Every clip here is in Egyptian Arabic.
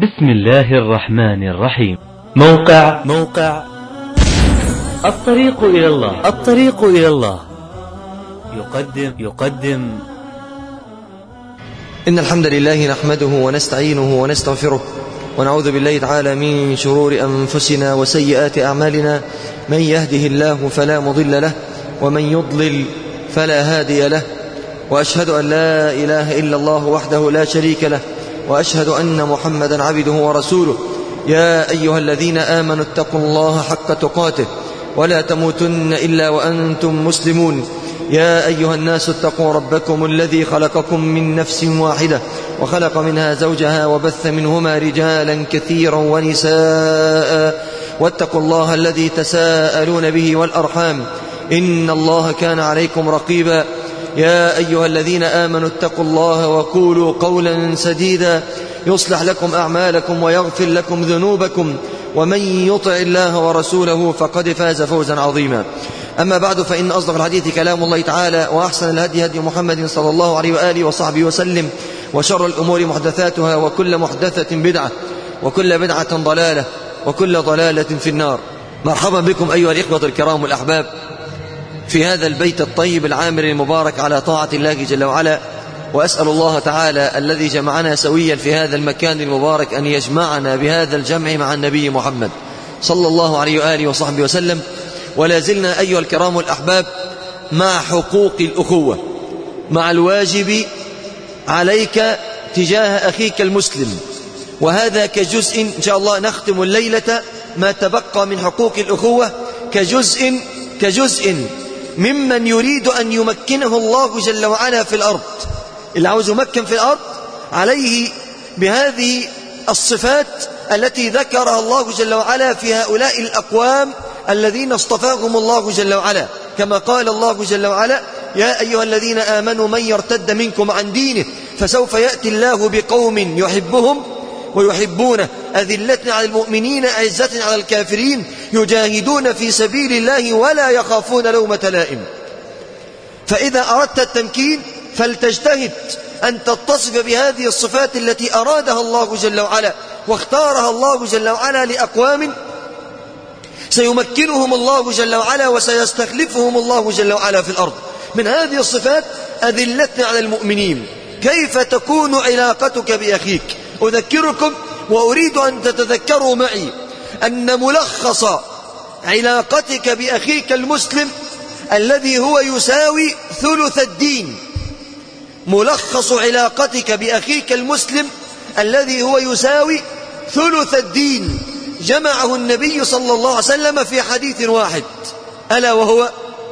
بسم الله الرحمن الرحيم موقع موقع الطريق إلى الله الطريق إلى الله يقدم يقدم إن الحمد لله نحمده ونستعينه ونستغفره ونعوذ بالله تعالى من شرور أنفسنا وسيئات أعمالنا من يهده الله فلا مضل له ومن يضلل فلا هادي له وأشهد أن لا إله إلا الله وحده لا شريك له وأشهد أن محمدا عبده ورسوله يا أيها الذين آمنوا اتقوا الله حق تقاته ولا تموتن إلا وأنتم مسلمون يا أيها الناس اتقوا ربكم الذي خلقكم من نفس واحدة وخلق منها زوجها وبث منهما رجالا كثيرا ونساء واتقوا الله الذي تساءلون به والأرحام إن الله كان عليكم رقيبا يا أيها الذين آمنوا اتقوا الله وقولوا قولا سديدا يصلح لكم أعمالكم ويغفر لكم ذنوبكم ومن يطع الله ورسوله فقد فاز فوزا عظيما أما بعد فإن أصدق الحديث كلام الله تعالى وأحسن الهدي هدي محمد صلى الله عليه وآله وصحبه وسلم وشر الأمور محدثاتها وكل محدثة بدعة وكل بدعة ضلالة وكل ضلالة في النار مرحبا بكم أيها الإخوة الكرام والأحباب في هذا البيت الطيب العامر المبارك على طاعة الله جل وعلا وأسأل الله تعالى الذي جمعنا سويا في هذا المكان المبارك أن يجمعنا بهذا الجمع مع النبي محمد صلى الله عليه وآله وصحبه وسلم ولا زلنا أيها الكرام الأحباب مع حقوق الأخوة مع الواجب عليك تجاه أخيك المسلم وهذا كجزء إن شاء الله نختم الليلة ما تبقى من حقوق الأخوة كجزء كجزء ممن يريد أن يمكنه الله جل وعلا في الأرض اللي عاوز يمكن في الأرض عليه بهذه الصفات التي ذكرها الله جل وعلا في هؤلاء الأقوام الذين اصطفاهم الله جل وعلا كما قال الله جل وعلا يا أيها الذين آمنوا من يرتد منكم عن دينه فسوف يأتي الله بقوم يحبهم ويحبونه أذلة على المؤمنين أعزة على الكافرين يجاهدون في سبيل الله ولا يخافون لومة لائم فإذا أردت التمكين فلتجتهد أن تتصف بهذه الصفات التي أرادها الله جل وعلا واختارها الله جل وعلا لأقوام سيمكنهم الله جل وعلا وسيستخلفهم الله جل وعلا في الأرض من هذه الصفات أذلة على المؤمنين كيف تكون علاقتك بأخيك أذكركم وأريد أن تتذكروا معي أن ملخص علاقتك بأخيك المسلم الذي هو يساوي ثلث الدين ملخص علاقتك بأخيك المسلم الذي هو يساوي ثلث الدين جمعه النبي صلى الله عليه وسلم في حديث واحد ألا وهو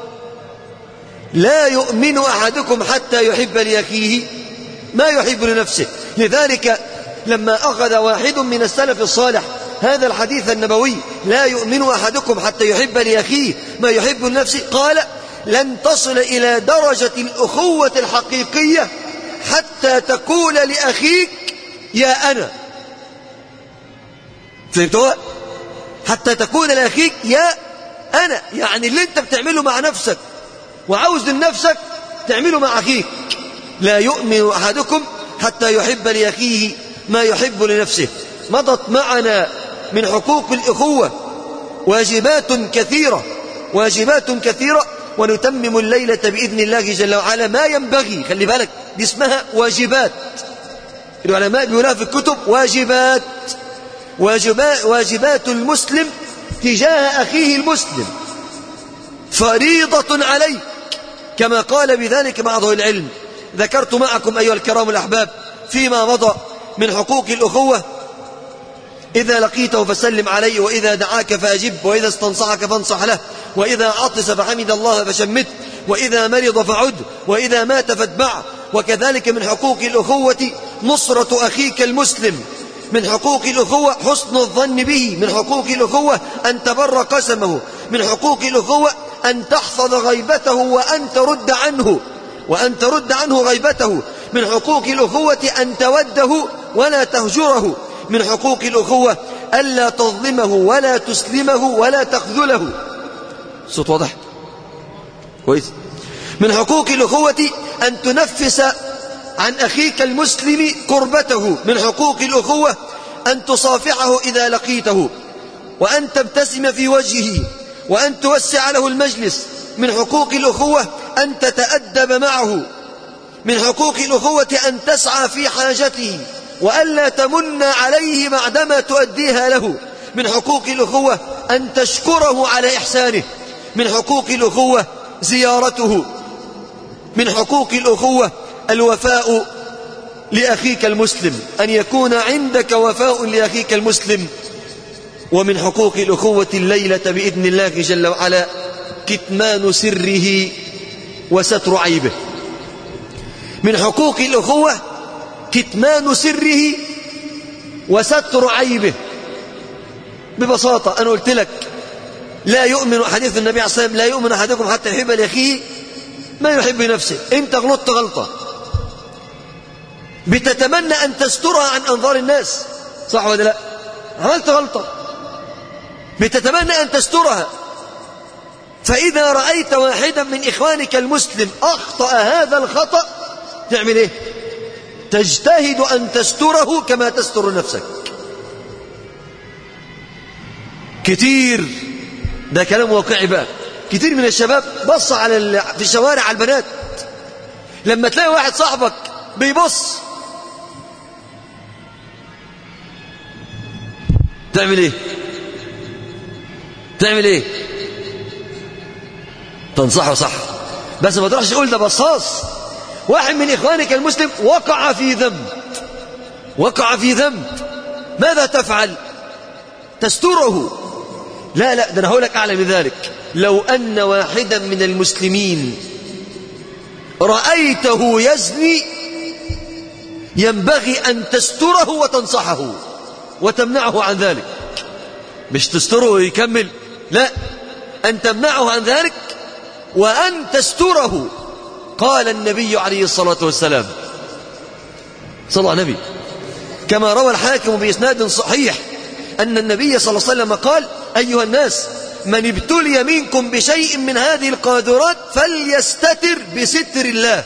لا يؤمن أحدكم حتى يحب لأخيه ما يحب لنفسه لذلك لما أخذ واحد من السلف الصالح هذا الحديث النبوي لا يؤمن أحدكم حتى يحب لأخيه ما يحب لنفسه قال لن تصل إلى درجة الأخوة الحقيقية حتى تقول لأخيك يا أنا فهمتوا حتى تقول لأخيك يا أنا يعني اللي أنت بتعمله مع نفسك وعاوز لنفسك تعمله مع أخيك لا يؤمن أحدكم حتى يحب لأخيه ما يحب لنفسه مضت معنا من حقوق الإخوة واجبات كثيرة واجبات كثيرة ونتمم الليلة بإذن الله جل وعلا ما ينبغي خلي بالك دي اسمها واجبات العلماء بيقولها في الكتب واجبات واجبات, واجبات المسلم تجاه أخيه المسلم فريضة عليك كما قال بذلك بعض العلم ذكرت معكم أيها الكرام الأحباب فيما مضى من حقوق الأخوة إذا لقيته فسلم عليه وإذا دعاك فأجب وإذا استنصحك فانصح له وإذا عطس فحمد الله فشمت وإذا مرض فعد وإذا مات فاتبع وكذلك من حقوق الأخوة نصرة أخيك المسلم من حقوق الأخوة حسن الظن به من حقوق الأخوة أن تبر قسمه من حقوق الأخوة أن تحفظ غيبته وأن ترد عنه وأن ترد عنه غيبته من حقوق الأخوة أن توده ولا تهجره من حقوق الأخوة ألا تظلمه ولا تسلمه ولا تخذله صوت واضح كويس من حقوق الأخوة أن تنفس عن أخيك المسلم كربته من حقوق الأخوة أن تصافحه إذا لقيته وأن تبتسم في وجهه وأن توسع له المجلس من حقوق الأخوة أن تتأدب معه من حقوق الأخوة أن تسعى في حاجته وألا تمن عليه بعدما تؤديها له من حقوق الأخوة أن تشكره على إحسانه من حقوق الأخوة زيارته من حقوق الأخوة الوفاء لأخيك المسلم أن يكون عندك وفاء لأخيك المسلم ومن حقوق الأخوة الليلة بإذن الله جل وعلا كتمان سره وستر عيبه من حقوق الأخوة كتمان سره وستر عيبه ببساطة أنا قلت لك لا يؤمن حديث النبي عليه الصلاة والسلام لا يؤمن أحدكم حتى يحب لأخيه ما يحب نفسه أنت غلطت غلطة بتتمنى أن تسترها عن أنظار الناس صح ولا لا عملت غلطة بتتمنى أن تسترها فإذا رأيت واحدا من إخوانك المسلم أخطأ هذا الخطأ تعمل إيه تجتهد أن تستره كما تستر نفسك كتير ده كلام واقعي بقى كتير من الشباب بص على ال... في الشوارع على البنات لما تلاقي واحد صاحبك بيبص تعمل ايه تعمل ايه تنصحه صح بس ما تروحش تقول ده بصاص واحد من اخوانك المسلم وقع في ذنب وقع في ذنب ماذا تفعل تستره لا لا ده انا هقول لك اعلى من ذلك لو ان واحدا من المسلمين رايته يزني ينبغي ان تستره وتنصحه وتمنعه عن ذلك مش تستره ويكمل لا ان تمنعه عن ذلك وان تستره قال النبي عليه الصلاه والسلام صلى الله على النبي كما روى الحاكم باسناد صحيح أن النبي صلى الله عليه وسلم قال أيها الناس من ابتلي منكم بشيء من هذه القادرات فليستتر بستر الله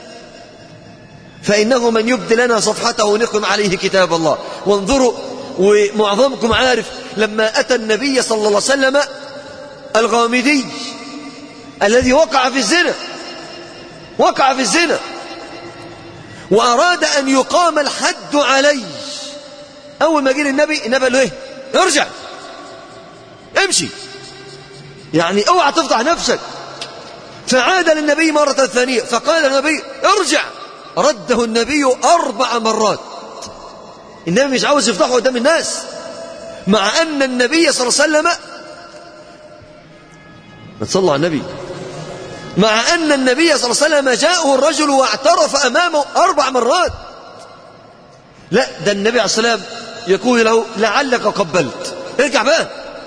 فإنه من يبدي لنا صفحته نقم عليه كتاب الله وانظروا ومعظمكم عارف لما أتى النبي صلى الله عليه وسلم الغامدي الذي وقع في الزنا وقع في الزنا وأراد أن يقام الحد عليه أول ما جه النبي النبي قال له إيه ارجع امشي يعني اوعى تفضح نفسك فعاد للنبي مرة ثانية فقال النبي ارجع رده النبي أربع مرات النبي مش عاوز يفضحه قدام الناس مع أن النبي صلى الله عليه وسلم ما تصلوا على النبي مع أن النبي صلى الله عليه وسلم جاءه الرجل واعترف أمامه أربع مرات لا ده النبي عليه الصلاة والسلام يقول له لعلك قبلت ارجع بقى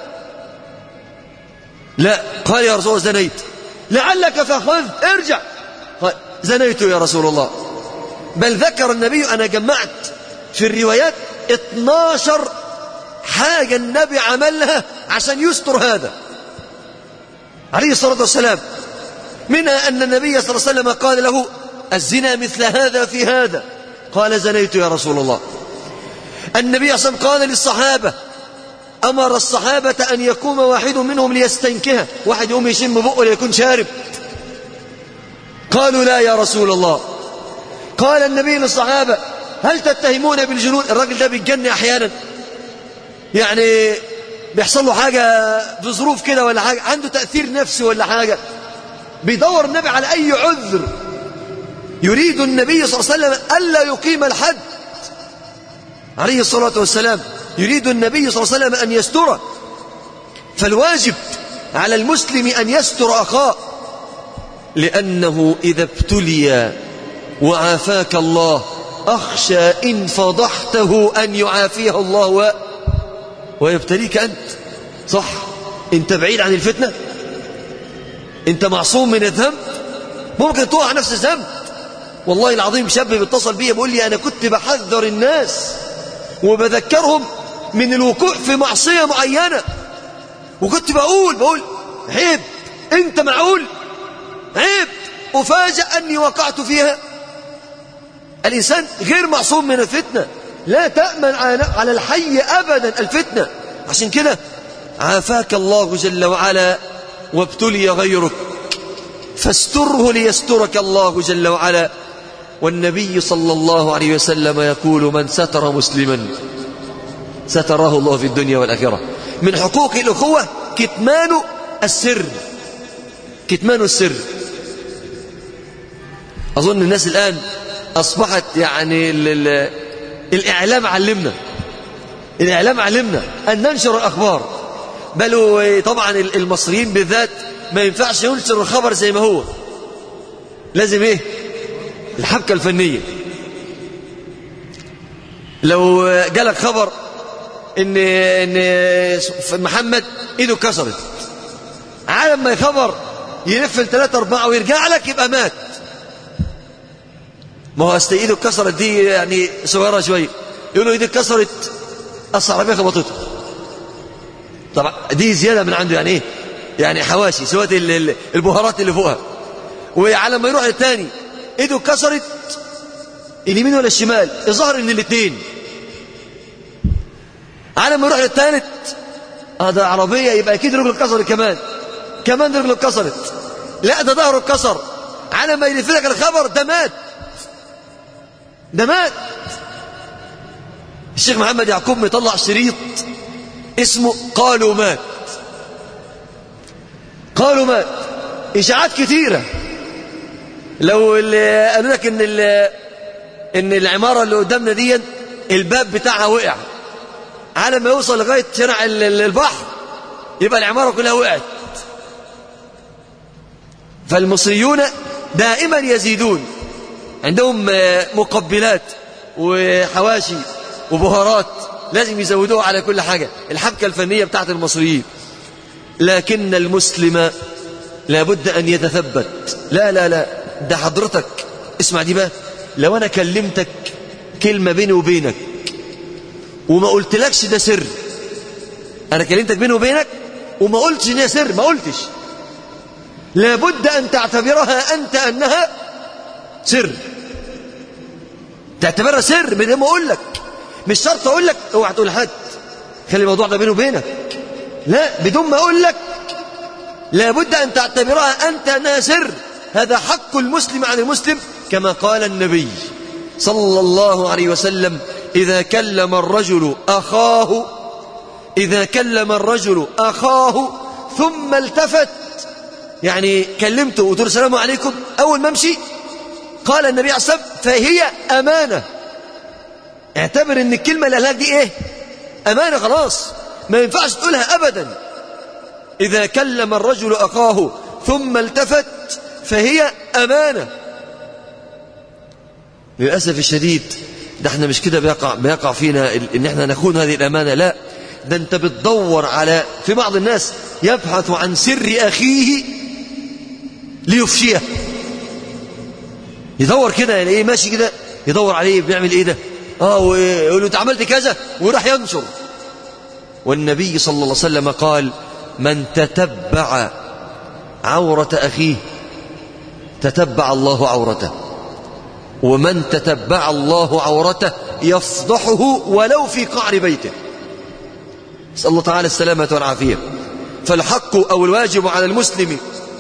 لا قال يا رسول الله زنيت لعلك فأخذت ارجع قال زنيت يا رسول الله بل ذكر النبي أنا جمعت في الروايات 12 حاجة النبي عملها عشان يستر هذا عليه الصلاة والسلام منها أن النبي صلى الله عليه وسلم قال له الزنا مثل هذا في هذا قال زنيت يا رسول الله النبي صلى الله عليه وسلم قال للصحابة أمر الصحابة أن يقوم واحد منهم ليستنكها واحد يقوم يشم بقه ليكون شارب قالوا لا يا رسول الله قال النبي للصحابة هل تتهمون بالجنون الراجل ده بيتجنن أحيانا يعني بيحصل له حاجة بظروف كده ولا حاجة عنده تأثير نفسي ولا حاجة بيدور النبي على أي عذر يريد النبي صلى الله عليه وسلم ألا يقيم الحد عليه الصلاة والسلام يريد النبي صلى الله عليه وسلم أن يستر فالواجب على المسلم أن يستر أخاه لأنه إذا ابتلي وعافاك الله أخشى إن فضحته أن يعافيه الله و... ويبتليك أنت صح أنت بعيد عن الفتنة أنت معصوم من الذنب ممكن تقع نفس الذنب والله العظيم شاب بيتصل بي بيقول لي أنا كنت بحذر الناس وبذكرهم من الوقوع في معصية معينة وكنت بقول بقول عيب انت معقول عيب أفاجأ أني وقعت فيها الإنسان غير معصوم من الفتنة لا تأمن على الحي أبدا الفتنة عشان كده عافاك الله جل وعلا وابتلي غيرك فاستره ليسترك الله جل وعلا والنبي صلى الله عليه وسلم يقول من ستر مسلما ستره الله في الدنيا والآخرة من حقوق الأخوة كتمان السر كتمان السر أظن الناس الآن أصبحت يعني ال ال الإعلام علمنا الإعلام علمنا أن ننشر الأخبار بل طبعا المصريين بالذات ما ينفعش ينشر الخبر زي ما هو لازم ايه الحبكة الفنية لو جالك خبر ان ان محمد ايده اتكسرت عالم ما خبر يلف الثلاثة أربعة ويرجع لك يبقى مات ما هو أصل إيده اتكسرت دي يعني صغيرة شوية يقولوا إيده اتكسرت أصل عربية خبطته طبعا دي زيادة من عنده يعني إيه يعني حواشي سواء البهارات اللي فوقها وعلى ما يروح للتاني ايده اتكسرت اليمين ولا الشمال الظاهر ان الاثنين على ما يروح للثالث اه ده عربيه يبقى اكيد رجله اتكسرت كمان كمان رجله اتكسرت لا ده ظهره اتكسر على ما يلف لك الخبر ده مات ده مات الشيخ محمد يعقوب مطلع شريط اسمه قالوا مات قالوا مات اشاعات كثيره لو اللي قالوا لك ان ان العماره اللي قدامنا دي الباب بتاعها وقع على ما يوصل لغايه شارع البحر يبقى العماره كلها وقعت فالمصريون دائما يزيدون عندهم مقبلات وحواشي وبهارات لازم يزودوها على كل حاجة الحبكة الفنية بتاعت المصريين لكن المسلم لابد أن يتثبت لا لا لا ده حضرتك اسمع دي بقى لو أنا كلمتك كلمة بيني وبينك وما قلتلكش ده سر أنا كلمتك بيني وبينك وما قلتش إن سر ما قلتش لابد أن تعتبرها أنت أنها سر تعتبرها سر من ما أقول لك مش شرط أقول لك اوعى تقول لحد خلي الموضوع ده بيني وبينك لا بدون ما أقول لك لابد أن تعتبرها أنت أنها سر هذا حق المسلم عن المسلم كما قال النبي صلى الله عليه وسلم إذا كلم الرجل أخاه إذا كلم الرجل أخاه ثم التفت يعني كلمته وقلت له السلام عليكم أول ما امشي قال النبي عليه الصلاة والسلام فهي أمانة اعتبر ان الكلمة اللي قالها دي ايه أمانة خلاص ما ينفعش تقولها أبدا إذا كلم الرجل أخاه ثم التفت فهي أمانة للأسف الشديد ده احنا مش كده بيقع, بيقع فينا ان احنا نخون هذه الأمانة لا ده انت بتدور على في بعض الناس يبحث عن سر أخيه ليفشيه يدور كده يعني ايه ماشي كده يدور عليه بيعمل ايه ده اه ويقول له انت عملت كذا وراح ينشر والنبي صلى الله عليه وسلم قال من تتبع عورة أخيه تتبع الله عورته ومن تتبع الله عورته يفضحه ولو في قعر بيته نسأل الله تعالى السلامة والعافية فالحق أو الواجب على المسلم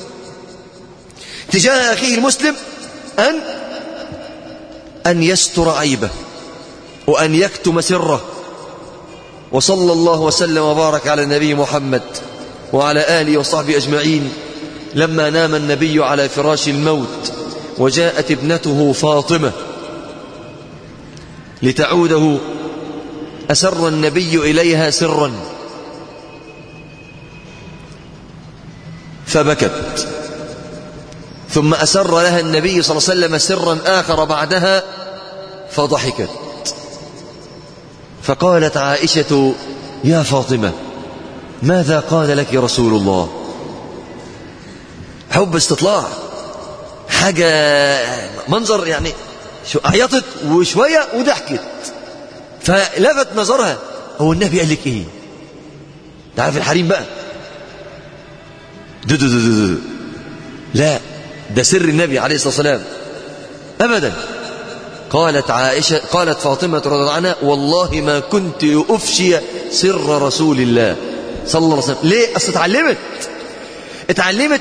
تجاه أخيه المسلم أن أن يستر عيبه وأن يكتم سره وصلى الله وسلم وبارك على النبي محمد وعلى آله وصحبه أجمعين لما نام النبي على فراش الموت وجاءت ابنته فاطمة لتعوده أسر النبي إليها سرا فبكت ثم أسر لها النبي صلى الله عليه وسلم سرا آخر بعدها فضحكت فقالت عائشة يا فاطمة ماذا قال لك رسول الله حب استطلاع حاجة منظر يعني شو عيطت وشوية وضحكت فلفت نظرها هو النبي قال لك ايه تعرف الحريم بقى دو دو دو دو دو. لا ده سر النبي عليه الصلاة والسلام أبدا قالت عائشة قالت فاطمة رضي الله عنها والله ما كنت أفشي سر رسول الله صلى الله عليه وسلم ليه أصل اتعلمت اتعلمت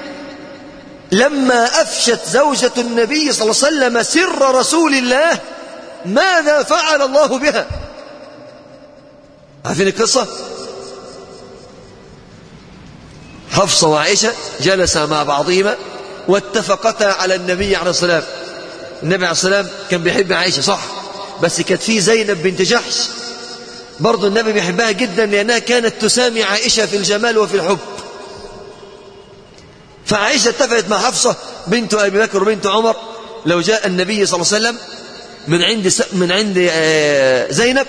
لما أفشت زوجة النبي صلى الله عليه وسلم سر رسول الله ماذا فعل الله بها عارفين القصة حفصة وعائشة جلسا مع بعضهما واتفقتا على النبي عليه الصلاة والسلام النبي عليه الصلاة والسلام كان بيحب عائشة صح بس كانت في زينب بنت جحش برضو النبي بيحبها جدا لأنها كانت تسامي عائشة في الجمال وفي الحب فعائشة اتفقت مع حفصة بنت أبي بكر وبنت عمر لو جاء النبي صلى الله عليه وسلم من عند س... من عند زينب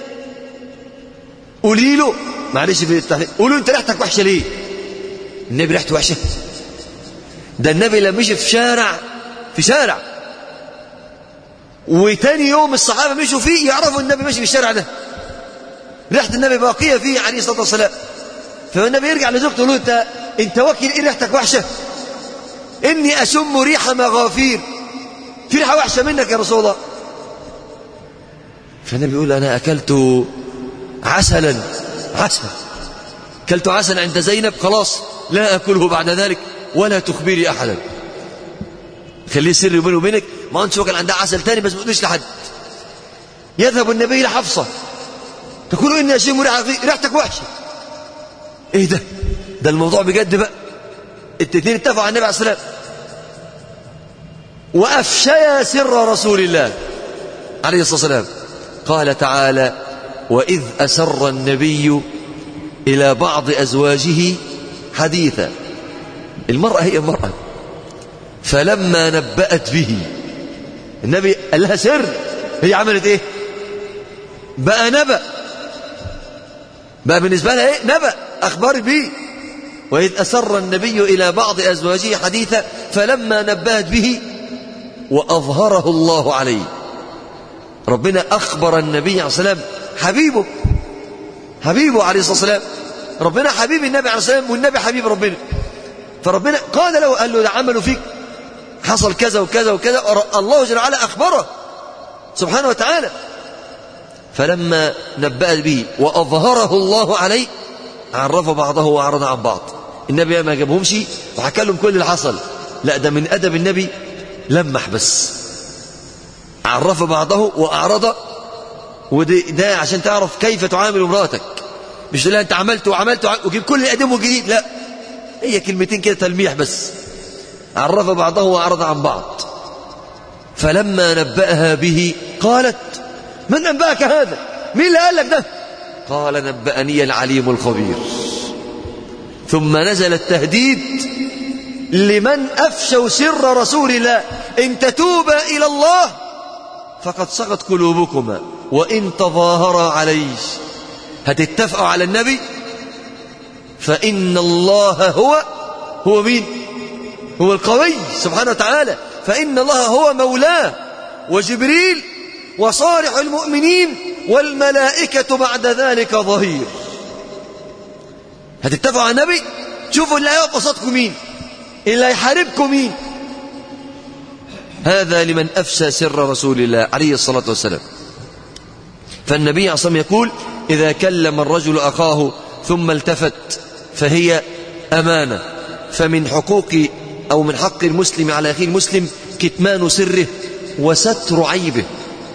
قولي له معلش في التحليل قولوا انت ريحتك وحشه ليه النبي ريحته وحشه ده النبي لما مشي في شارع في شارع وتاني يوم الصحابه مشوا فيه يعرفوا النبي ماشي في الشارع ده ريحه النبي باقيه فيه عليه الصلاه والسلام فالنبي يرجع لزوجته يقول له انت انت واكل ايه ريحتك وحشه اني اشم ريح مغافير في ريحه وحشه منك يا رسول الله فالنبي يقول انا اكلت عسلا عسل كلت عسل عند زينب خلاص لا أكله بعد ذلك ولا تخبري أحدا خليه سر بيني وبينك ما أنت وكل عندها عسل تاني بس ما تقوليش لحد يذهب النبي لحفصة تقول إني أشم ريحتك وحشة إيه ده ده الموضوع بجد بقى التنين اتفقوا على النبي عليه الصلاة والسلام وأفشيا سر رسول الله عليه الصلاة والسلام قال تعالى وإذ أسر النبي إلى بعض أزواجه حديثا المرأة هي المرأة فلما نبأت به النبي قال لها سر هي عملت ايه بقى نبأ بقى بالنسبة لها ايه نبأ أخبار به وإذ أسر النبي إلى بعض أزواجه حديثا فلما نبأت به وأظهره الله عليه ربنا أخبر النبي عليه الصلاة والسلام حبيبه حبيبه عليه الصلاة والسلام ربنا حبيب النبي عليه الصلاة والسلام والنبي حبيب ربنا فربنا قال له قال له ده عملوا فيك حصل كذا وكذا وكذا الله جل وعلا أخبره سبحانه وتعالى فلما نبأت به وأظهره الله عليه عرف بعضه وأعرض عن بعض النبي ما جابهمش وحكى لهم كل اللي حصل لا ده من أدب النبي لمح بس عرف بعضه وأعرض وده ده عشان تعرف كيف تعامل امرأتك مش تقول انت عملت وعملت وجيب كل اللي قدمه جديد لا هي كلمتين كده تلميح بس عرف بعضه وأعرض عن بعض فلما نبأها به قالت من أنبأك هذا مين اللي قال لك ده قال نبأني العليم الخبير ثم نزل التهديد لمن أفشوا سر رسول الله إن تتوبا إلى الله فقد صغت قلوبكما وإن تظاهرا عليه هتتفقوا على النبي فإن الله هو هو مين هو القوي سبحانه وتعالى فإن الله هو مولاه وجبريل وصالح المؤمنين والملائكة بعد ذلك ظهير هتتفقوا على النبي شوفوا اللي هيقف قصادكم مين اللي هيحاربكم مين هذا لمن أفشى سر رسول الله عليه الصلاة والسلام فالنبي عليه الصلاة والسلام يقول إذا كلم الرجل أخاه ثم التفت فهي أمانة فمن حقوق أو من حق المسلم على أخيه المسلم كتمان سره وستر عيبه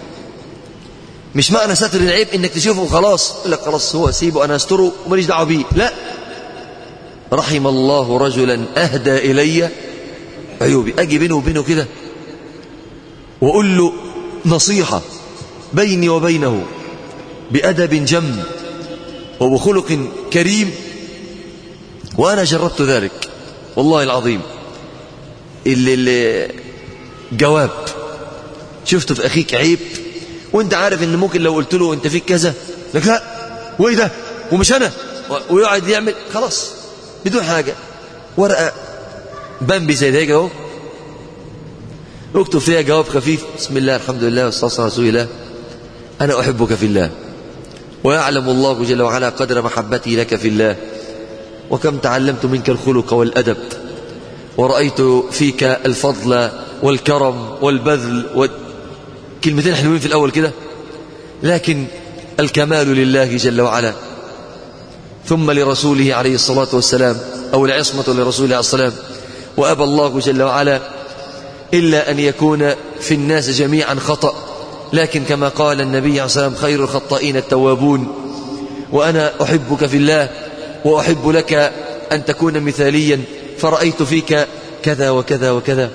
مش معنى ستر العيب انك تشوفه خلاص يقول لك خلاص هو سيبه انا استره وماليش دعوه بيه لا رحم الله رجلا اهدى الي عيوبي اجي بينه وبينه كده واقول له نصيحه بيني وبينه بادب جم وبخلق كريم وانا جربت ذلك والله العظيم اللي, اللي جواب شفت في اخيك عيب وانت عارف ان ممكن لو قلت له انت فيك كذا لك لا وايه ده ومش انا ويقعد يعمل خلاص بدون حاجه ورقه بامبي زي ده اهو اكتب فيها جواب خفيف بسم الله الحمد لله والصلاه والسلام على رسول الله انا احبك في الله ويعلم الله جل وعلا قدر محبتي لك في الله وكم تعلمت منك الخلق والادب ورأيت فيك الفضل والكرم والبذل كلمتين حلوين في الأول كده لكن الكمال لله جل وعلا ثم لرسوله عليه الصلاة والسلام أو العصمة لرسوله عليه السلام وأبى الله جل وعلا إلا أن يكون في الناس جميعا خطأ لكن كما قال النبي عليه الصلاة والسلام خير الخطائين التوابون وأنا أحبك في الله وأحب لك أن تكون مثاليا فرأيت فيك كذا وكذا وكذا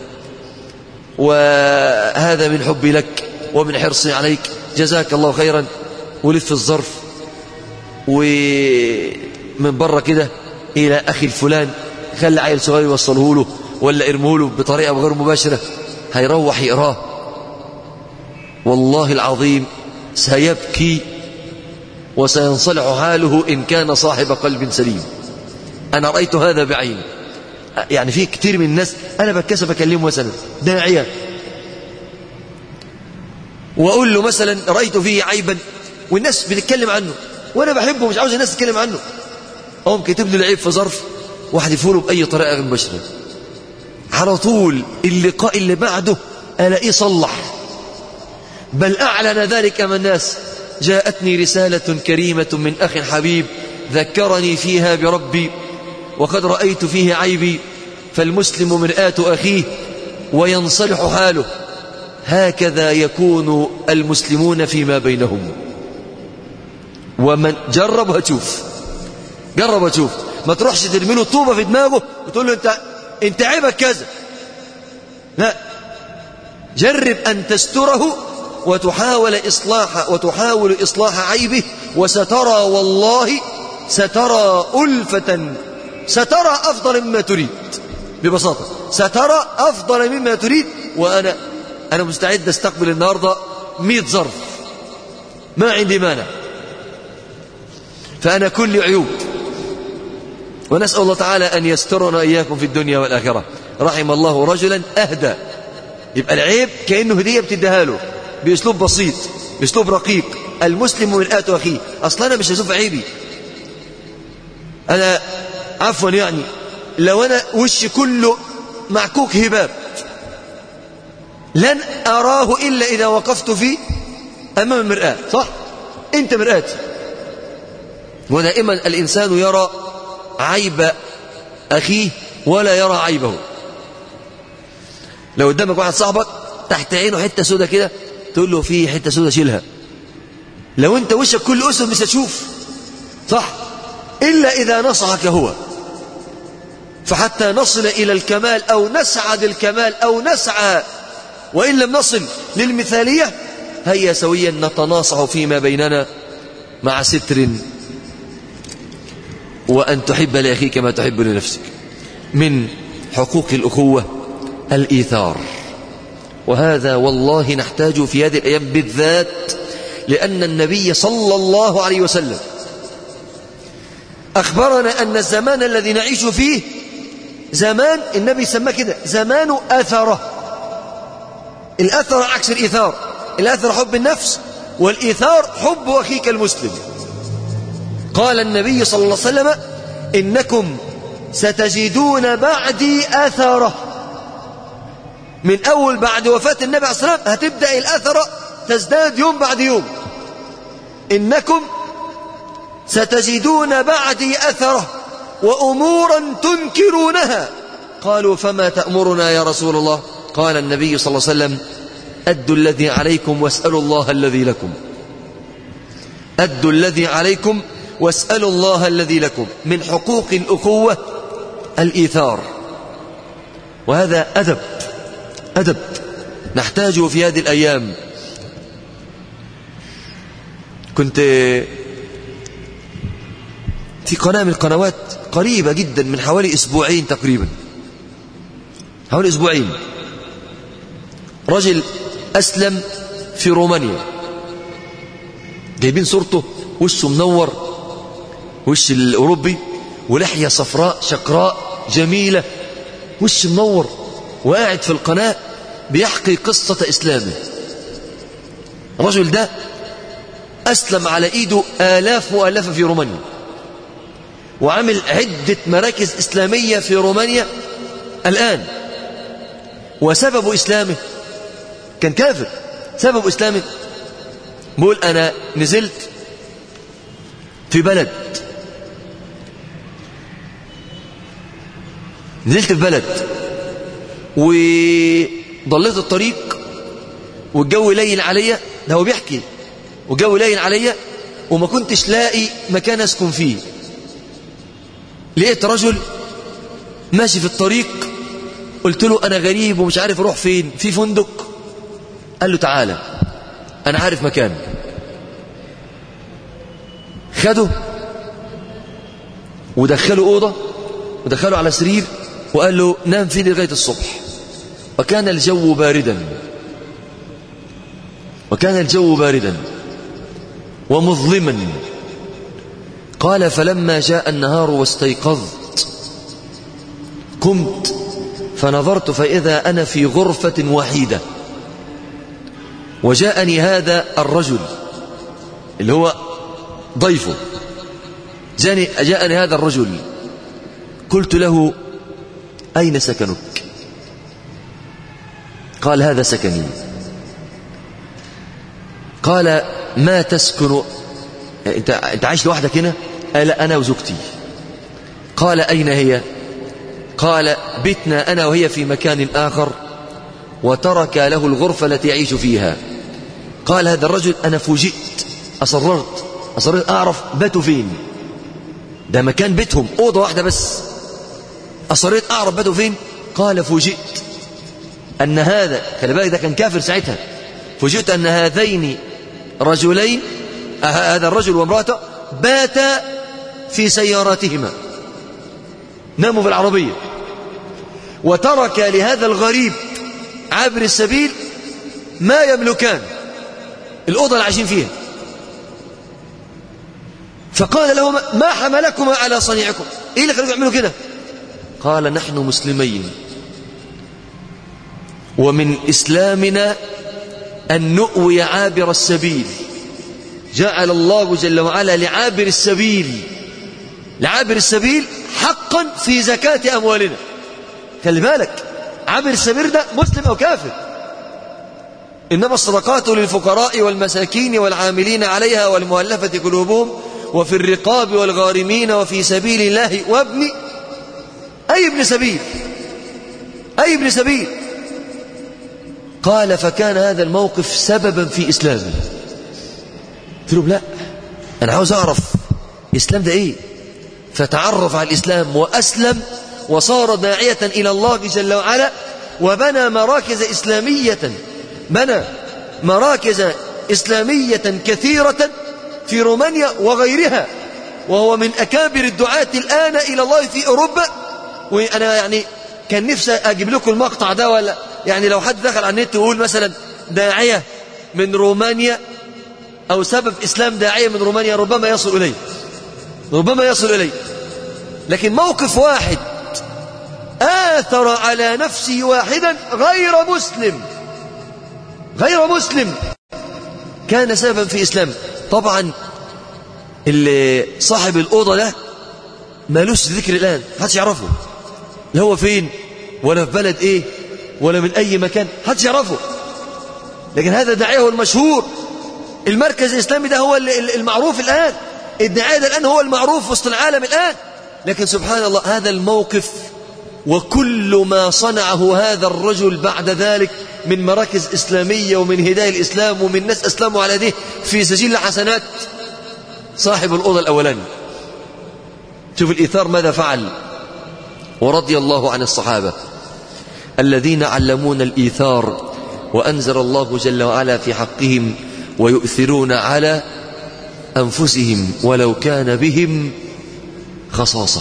وهذا من حبي لك ومن حرصي عليك جزاك الله خيرا ولف الظرف ومن بره كده إلى أخي الفلان خلي عيل صغير يوصله له ولا ارمه له بطريقة غير مباشرة هيروح يقراه والله العظيم سيبكي وسينصلح حاله إن كان صاحب قلب سليم أنا رأيت هذا بعيني يعني في كتير من الناس أنا بتكسف أكلمه مثلا داعية وأقول له مثلا رأيت فيه عيبا والناس بتتكلم عنه وأنا بحبه مش عاوز الناس تتكلم عنه أقوم كاتب له العيب في ظرف واحد له بأي طريقة غير مباشرة على طول اللقاء اللي بعده ألاقيه صلح بل أعلن ذلك أمام الناس جاءتني رسالة كريمة من أخ حبيب ذكرني فيها بربي وقد رأيت فيه عيبي فالمسلم مرآة أخيه وينصلح حاله هكذا يكون المسلمون فيما بينهم ومن جرب هتشوف جرب هتشوف ما تروحش ترمي له طوبة في دماغه وتقول له انت انت عيبك كذا لا جرب أن تستره وتحاول إصلاح وتحاول إصلاح عيبه وسترى والله سترى ألفة سترى أفضل مما تريد ببساطة سترى أفضل مما تريد وأنا أنا مستعد أستقبل النهاردة مئة ظرف ما عندي مانع فأنا كل عيوب ونسأل الله تعالى أن يسترنا إياكم في الدنيا والآخرة رحم الله رجلا أهدى يبقى العيب كأنه هدية بتديها له بأسلوب بسيط بأسلوب رقيق المسلم مرآة أخيه أصلا أنا مش هشوف عيبي أنا عفوا يعني لو أنا وشي كله معكوك هباب لن أراه إلا إذا وقفت فيه أمام المرآة صح؟ أنت مرآتي ودائما الإنسان يرى عيب أخيه ولا يرى عيبه لو قدامك واحد صاحبك تحت عينه حتة سودة كده تقول له في حتة سودة شيلها لو انت وشك كل أسد مش هتشوف صح إلا إذا نصحك هو فحتى نصل إلى الكمال أو نسعى للكمال أو نسعى وإن لم نصل للمثالية هيا سويا نتناصح فيما بيننا مع ستر وأن تحب لأخيك ما تحب لنفسك من حقوق الأخوة الإيثار وهذا والله نحتاج في هذه الأيام بالذات لأن النبي صلى الله عليه وسلم أخبرنا أن الزمان الذي نعيش فيه زمان النبي سماه كده زمان أثرة الأثر عكس الإيثار الأثر حب النفس والإيثار حب أخيك المسلم قال النبي صلى الله عليه وسلم إنكم ستجدون بعدي أثرة من أول بعد وفاة النبي عليه الصلاة والسلام هتبدأ الأثرة تزداد يوم بعد يوم إنكم ستجدون بعدي أثرة وأمورا تنكرونها قالوا فما تأمرنا يا رسول الله قال النبي صلى الله عليه وسلم أدوا الذي عليكم واسألوا الله الذي لكم أدوا الذي عليكم واسألوا الله الذي لكم من حقوق الأخوة الإيثار وهذا أدب أدب نحتاجه في هذه الأيام كنت في قناة من القنوات قريبة جدا من حوالي أسبوعين تقريبا حوالي أسبوعين رجل أسلم في رومانيا جايبين صورته وشه منور وش الأوروبي ولحية صفراء شقراء جميلة وش منور وقاعد في القناة بيحكي قصة إسلامه الرجل ده أسلم على إيده آلاف مؤلفة في رومانيا وعمل عدة مراكز إسلامية في رومانيا الآن وسبب إسلامه كان كافر سبب إسلامي بقول أنا نزلت في بلد نزلت في بلد وضليت الطريق والجو لين عليا ده هو بيحكي والجو لين عليا وما كنتش لاقي مكان اسكن فيه لقيت رجل ماشي في الطريق قلت له انا غريب ومش عارف اروح فين في فندق قال له تعالى انا عارف مكان خده ودخله اوضه ودخله على سرير وقال له نام فيه لغايه الصبح وكان الجو باردا وكان الجو باردا ومظلما قال فلما جاء النهار واستيقظت قمت فنظرت فإذا أنا في غرفة وحيدة وجاءني هذا الرجل اللي هو ضيفه جاءني, جاءني هذا الرجل قلت له أين سكنك قال هذا سكني قال ما تسكن انت انت عايش لوحدك هنا قال انا وزوجتي قال اين هي قال بتنا انا وهي في مكان اخر وترك له الغرفه التي يعيش فيها قال هذا الرجل انا فوجئت اصررت اصررت اعرف باتوا فين ده مكان بيتهم اوضه واحده بس اصررت اعرف باتوا فين قال فوجئت ان هذا خلي بالك ده كان كافر ساعتها فوجئت ان هذين رجلين هذا الرجل وامرأته باتا في سياراتهما ناموا في العربية وترك لهذا الغريب عابر السبيل ما يملكان الأوضة اللي عايشين فيها فقال لهما ما حملكما على صنيعكم ايه اللي خليكم يعملوا كده قال نحن مسلمين ومن إسلامنا أن نؤوي عابر السبيل جعل الله جل وعلا لعابر السبيل لعابر السبيل حقا في زكاة أموالنا خلي بالك عابر السبيل ده مسلم أو كافر إنما الصدقات للفقراء والمساكين والعاملين عليها والمؤلفة قلوبهم وفي الرقاب والغارمين وفي سبيل الله وابن أي ابن سبيل أي ابن سبيل قال فكان هذا الموقف سببا في إسلامي قلت له لا أنا عاوز أعرف الإسلام ده إيه فتعرف على الإسلام وأسلم وصار داعية إلى الله جل وعلا وبنى مراكز إسلامية بنى مراكز إسلامية كثيرة في رومانيا وغيرها وهو من أكابر الدعاة الآن إلى الله في أوروبا وأنا يعني كان نفسي أجيب لكم المقطع ده ولا يعني لو حد دخل على النت ويقول مثلا داعية من رومانيا أو سبب إسلام داعية من رومانيا ربما يصل إليه ربما يصل إليه لكن موقف واحد آثر على نفسه واحدا غير مسلم غير مسلم كان سببا في إسلام طبعا اللي صاحب الأوضة ده مالوش ذكر الآن محدش يعرفه لا هو فين ولا في بلد إيه ولا من أي مكان محدش يعرفه لكن هذا داعيه المشهور المركز الإسلامي ده هو المعروف الآن الدعاية ده الآن هو المعروف وسط العالم الآن لكن سبحان الله هذا الموقف وكل ما صنعه هذا الرجل بعد ذلك من مراكز إسلامية ومن هداية الإسلام ومن ناس أسلموا على ده في سجل حسنات صاحب الأوضة الأولاني شوف الإيثار ماذا فعل ورضي الله عن الصحابة الذين علمونا الإيثار وأنزل الله جل وعلا في حقهم ويؤثرون على أنفسهم ولو كان بهم خصاصة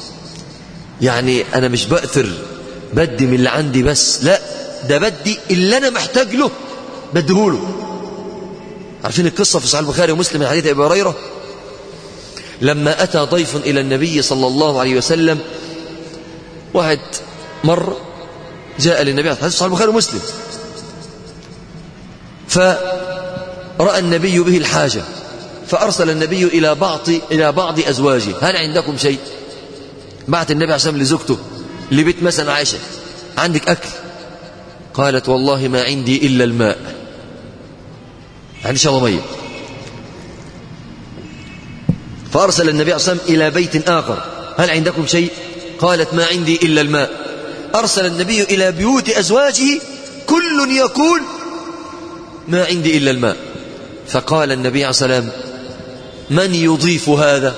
يعني أنا مش بأثر بدي من اللي عندي بس لا ده بدي اللي أنا محتاج له بديهوله عارفين القصة في صحيح البخاري ومسلم من حديث أبي هريرة لما أتى ضيف إلى النبي صلى الله عليه وسلم واحد مر جاء للنبي حديث صحيح البخاري ومسلم فرأى النبي به الحاجة فأرسل النبي إلى بعض إلى بعض أزواجه هل عندكم شيء بعت النبي عليه الصلاة لزوجته لبيت مثلا عائشة عندك أكل قالت والله ما عندي إلا الماء عندي شرب مية فأرسل النبي صلى الله عليه وسلم إلى بيت آخر هل عندكم شيء قالت ما عندي إلا الماء أرسل النبي إلى بيوت أزواجه كل يقول ما عندي إلا الماء فقال النبي عليه الصلاة والسلام من يضيف هذا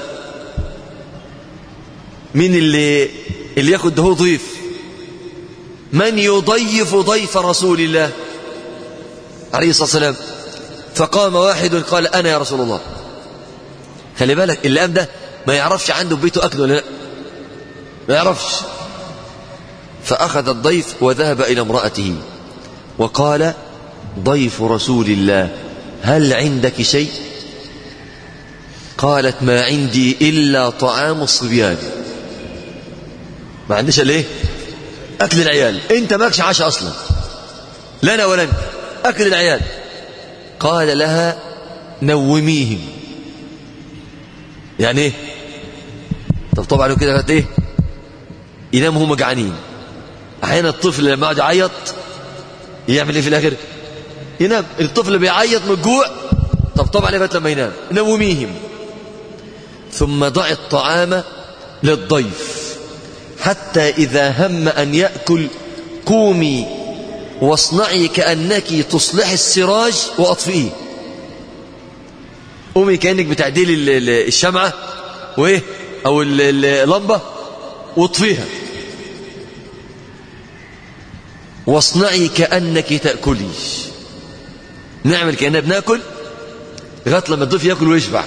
من اللي اللي ياخد ده ضيف من يضيف ضيف رسول الله عليه الصلاة والسلام فقام واحد قال أنا يا رسول الله خلي بالك اللي قام ده ما يعرفش عنده في بيته أكل ولا لا ما يعرفش فأخذ الضيف وذهب إلى امرأته وقال ضيف رسول الله هل عندك شيء قالت ما عندي إلا طعام الصبيان ما عنديش الا ايه اكل العيال انت ماكش عشاء اصلا لا انا ولا انت اكل العيال قال لها نوميهم يعني ايه طب طبعا كده قالت ايه يناموا هم جعانين احيانا الطفل لما يقعد يعيط يعمل ايه في الاخر ينام الطفل بيعيط من الجوع طب طبعا لغايه لما ينام نوميهم ثم ضع الطعام للضيف حتى إذا هم أن يأكل قومي واصنعي كأنك تصلح السراج وأطفئيه قومي كأنك بتعديل الشمعة وإيه أو اللمبة واطفيها واصنعي كأنك تأكلي نعمل كأننا بناكل لغاية لما الضيف ياكل ويشبع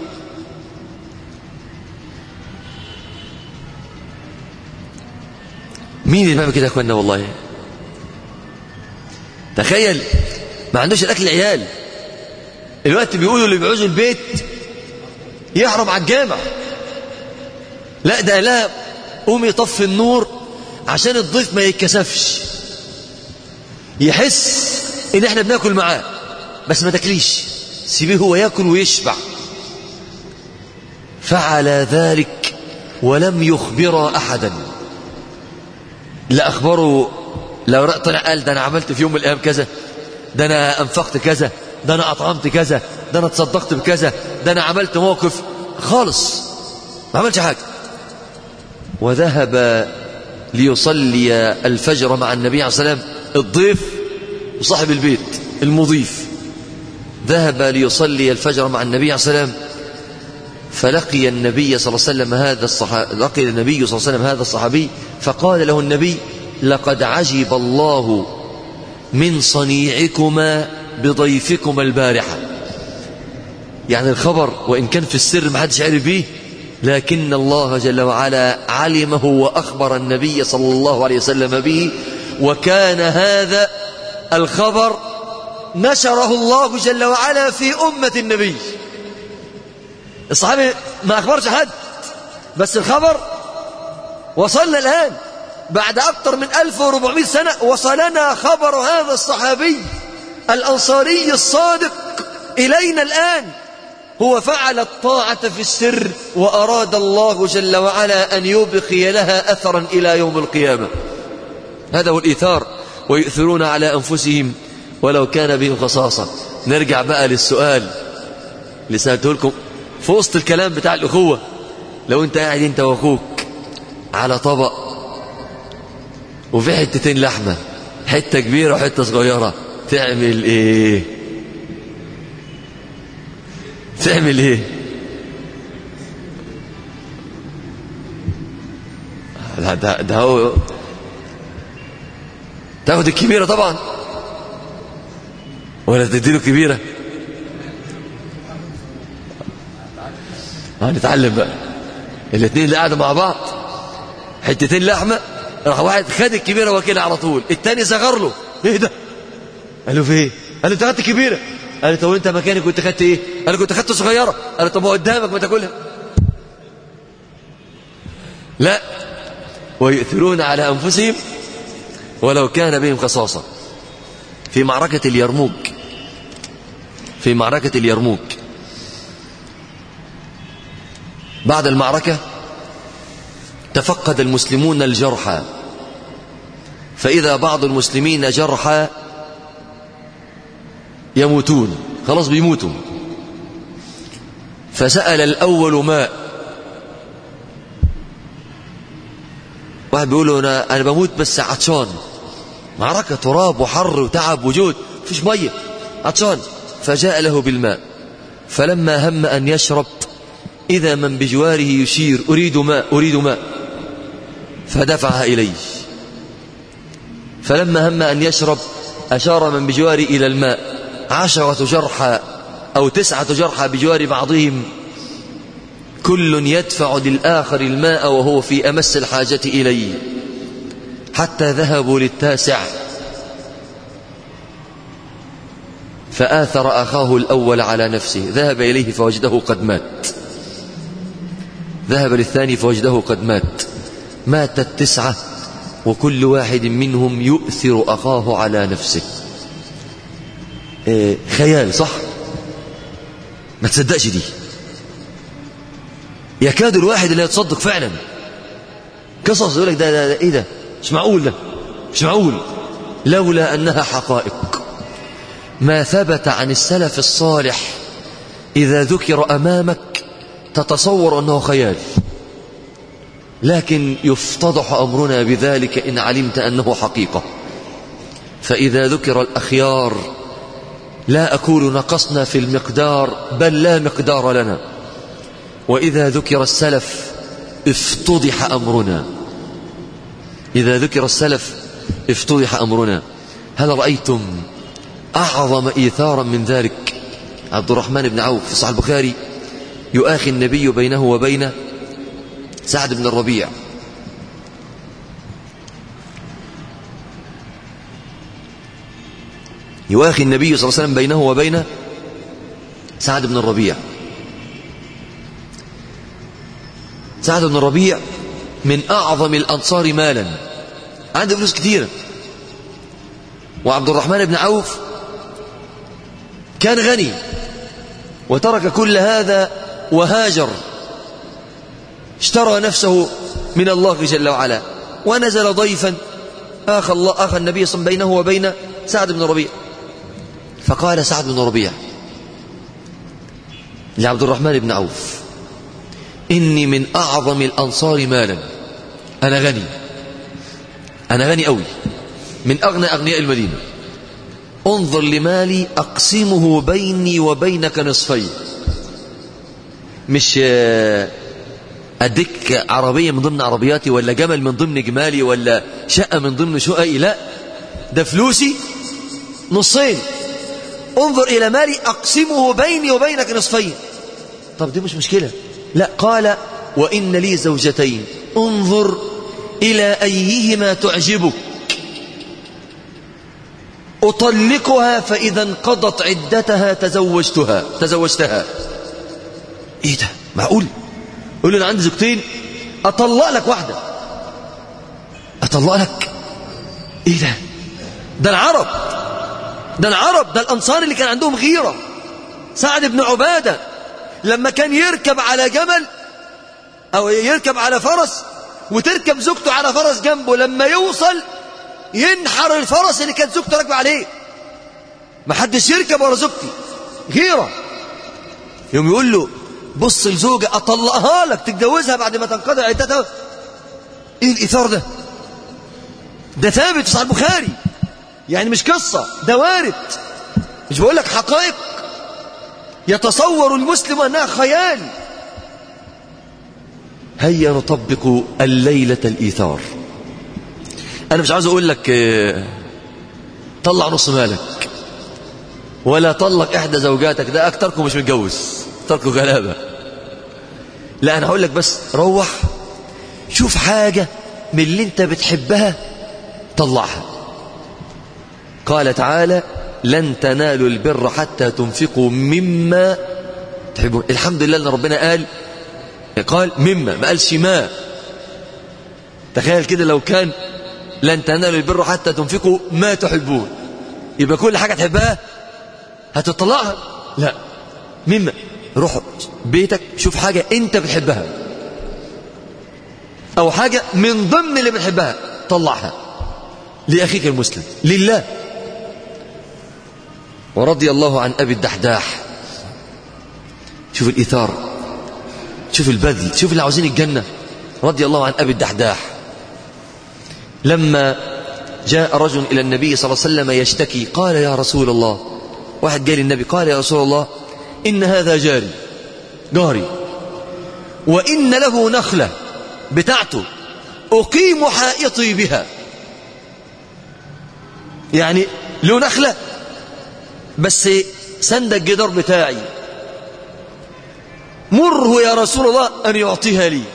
مين اللي بيعمل كده يا اخوانا والله تخيل ما عندوش الاكل العيال الوقت بيقولوا اللي بيعوزوا البيت يحرم على الجامع لا ده لا قوم يطفي النور عشان الضيف ما يتكسفش يحس ان احنا بناكل معاه بس ما تاكليش سيبيه هو ياكل ويشبع فعل ذلك ولم يخبر احدا لا أخبره لو طلع قال ده أنا عملت في يوم من الأيام كذا ده أنا أنفقت كذا ده أنا أطعمت كذا ده أنا تصدقت بكذا ده أنا عملت موقف خالص ما عملش حاجة وذهب ليصلي الفجر مع النبي عليه الصلاة والسلام الضيف وصاحب البيت المضيف ذهب ليصلي الفجر مع النبي عليه الصلاة والسلام فلقي النبي صلى الله عليه وسلم هذا الصحابي لقي النبي صلى الله عليه وسلم هذا الصحابي فقال له النبي لقد عجب الله من صنيعكما بضيفكما البارحة يعني الخبر وإن كان في السر ما حدش عرف به لكن الله جل وعلا علمه وأخبر النبي صلى الله عليه وسلم به وكان هذا الخبر نشره الله جل وعلا في أمة النبي الصحابي ما أخبرش حد بس الخبر وصلنا الآن بعد أكثر من 1400 سنة وصلنا خبر هذا الصحابي الأنصاري الصادق إلينا الآن هو فعل الطاعة في السر وأراد الله جل وعلا أن يبقي لها أثرا إلى يوم القيامة هذا هو الإيثار ويؤثرون على أنفسهم ولو كان بهم خصاصة نرجع بقى للسؤال اللي سألته لكم في وسط الكلام بتاع الأخوة لو أنت قاعد أنت وأخوك على طبق وفي حتتين لحمة حتة كبيرة وحتة صغيرة تعمل إيه تعمل إيه ده, ده, ده هو تاخد الكبيرة طبعا ولا تديله كبيرة هنتعلم بقى الاثنين اللي قعدوا مع بعض حتتين لحمة راح واحد خد الكبيرة واكلها على طول التاني صغر له ايه ده قال له في ايه قال له انت خدت كبيرة قال له طب انت مكاني كنت خدت ايه قال له كنت خدت صغيرة قال له طب ما قدامك ما تاكلها لا ويؤثرون على انفسهم ولو كان بهم خصاصة في معركة اليرموك في معركة اليرموك بعد المعركة تفقد المسلمون الجرحى فإذا بعض المسلمين جرحى يموتون خلاص بيموتوا فسأل الأول ماء واحد بيقول له أنا, أنا بموت بس عطشان معركة تراب وحر وتعب وجود فيش مية عطشان فجاء له بالماء فلما هم أن يشرب إذا من بجواره يشير أريد ماء أريد ماء فدفعها إليه فلما هم أن يشرب أشار من بجواره إلى الماء عشرة جرحى أو تسعة جرحى بجوار بعضهم كل يدفع للآخر الماء وهو في أمس الحاجة إليه حتى ذهبوا للتاسع فآثر أخاه الأول على نفسه ذهب إليه فوجده قد مات ذهب للثاني فوجده قد مات مات التسعة وكل واحد منهم يؤثر أخاه على نفسه إيه خيال صح ما تصدقش دي يكاد الواحد اللي يتصدق فعلا قصص يقول لك ده, ده, ده ايه ده مش معقول ده مش معقول لولا انها حقائق ما ثبت عن السلف الصالح اذا ذكر امامك تتصور انه خيال لكن يفتضح امرنا بذلك ان علمت انه حقيقه فاذا ذكر الاخيار لا اقول نقصنا في المقدار بل لا مقدار لنا واذا ذكر السلف افتضح امرنا اذا ذكر السلف افتضح امرنا هل رايتم اعظم ايثارا من ذلك عبد الرحمن بن عوف في صحيح البخاري يؤاخي النبي بينه وبين سعد بن الربيع يؤاخي النبي صلى الله عليه وسلم بينه وبين سعد بن الربيع سعد بن الربيع من أعظم الأنصار مالا عنده فلوس كثيرة وعبد الرحمن بن عوف كان غني وترك كل هذا وهاجر اشترى نفسه من الله جل وعلا ونزل ضيفا آخى الله آخى النبي صلى بينه وبين سعد بن ربيع فقال سعد بن ربيع لعبد الرحمن بن عوف إني من أعظم الأنصار مالا أنا غني أنا غني أوي من أغنى أغنياء المدينة انظر لمالي أقسمه بيني وبينك نصفين مش أديك عربية من ضمن عربياتي ولا جمل من ضمن جمالي ولا شقة من ضمن شققي لا ده فلوسي نصين انظر إلى مالي أقسمه بيني وبينك نصفين طب دي مش مشكلة لا قال وإن لي زوجتين انظر إلى أيهما تعجبك أطلقها فإذا انقضت عدتها تزوجتها تزوجتها إيه ده معقول يقول لي أنا عندي زوجتين أطلق لك واحدة أطلق لك إيه ده ده العرب ده العرب ده الأنصار اللي كان عندهم غيرة سعد بن عبادة لما كان يركب على جمل أو يركب على فرس وتركب زوجته على فرس جنبه لما يوصل ينحر الفرس اللي كانت زوجته راكبه عليه ما حدش يركب ورا زوجتي غيرة يوم يقول له بص الزوجة أطلقها لك تتجوزها بعد ما تنقضي عدتها إيه الإثار ده ده ثابت في صحيح البخاري يعني مش قصة ده وارد مش بقول لك حقائق يتصور المسلم أنها خيال هيا نطبق الليلة الإيثار أنا مش عاوز أقول لك طلع نص مالك ولا طلق إحدى زوجاتك ده أكتركم مش متجوز أكتركم غلابة لا أنا هقول لك بس روح شوف حاجة من اللي أنت بتحبها طلعها قال تعالى لن تنالوا البر حتى تنفقوا مما تحبون الحمد لله ان ربنا قال قال مما ما قالش ما تخيل كده لو كان لن تنالوا البر حتى تنفقوا ما تحبون يبقى كل حاجة تحبها هتطلعها لا مما روح بيتك شوف حاجة انت بتحبها او حاجة من ضمن اللي بتحبها طلعها لأخيك المسلم لله ورضي الله عن أبي الدحداح شوف الإثار شوف البذل شوف اللي عاوزين الجنة رضي الله عن أبي الدحداح لما جاء رجل إلى النبي صلى الله عليه وسلم يشتكي قال يا رسول الله واحد جاء للنبي قال يا رسول الله إن هذا جاري جاري وإن له نخلة بتاعته أقيم حائطي بها يعني له نخلة بس سند الجدار بتاعي مره يا رسول الله أن يعطيها لي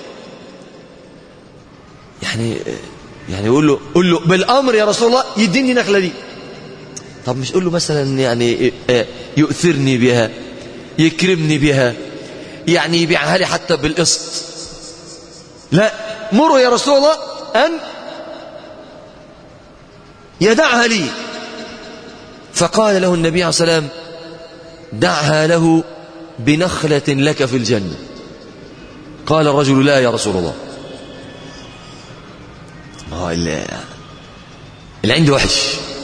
يعني يعني يقول له قول له بالأمر يا رسول الله يديني نخلة دي طب مش قول له مثلا يعني يؤثرني بها يكرمني بها يعني يبيعها لي حتى بالقسط لا مره يا رسول الله أن يدعها لي فقال له النبي عليه الصلاة والسلام دعها له بنخلة لك في الجنة قال الرجل لا يا رسول الله ما اللي, اللي عنده وحش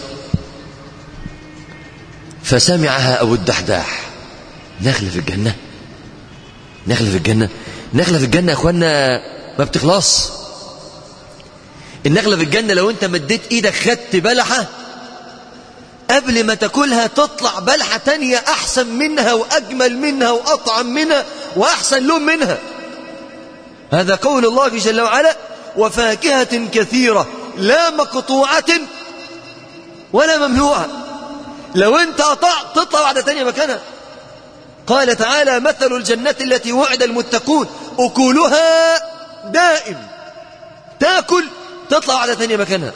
فسمعها أبو الدحداح نخلة في الجنة نخلة في الجنة نخلة في الجنة يا أخوانا ما بتخلص النخلة في الجنة لو أنت مديت إيدك خدت بلحة قبل ما تاكلها تطلع بلحة تانية أحسن منها وأجمل منها وأطعم منها وأحسن لون منها هذا قول الله جل وعلا وفاكهة كثيرة لا مقطوعة ولا ممنوعة لو انت قطعت تطلع واحدة تانية مكانها قال تعالى مثل الجنة التي وعد المتقون أكلها دائم تاكل تطلع واحدة تانية مكانها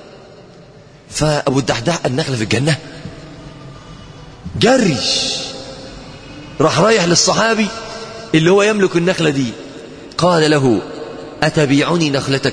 فأبو الدحداح النخلة في الجنة جري راح رايح للصحابي اللي هو يملك النخلة دي قال له أتبيعني نخلتك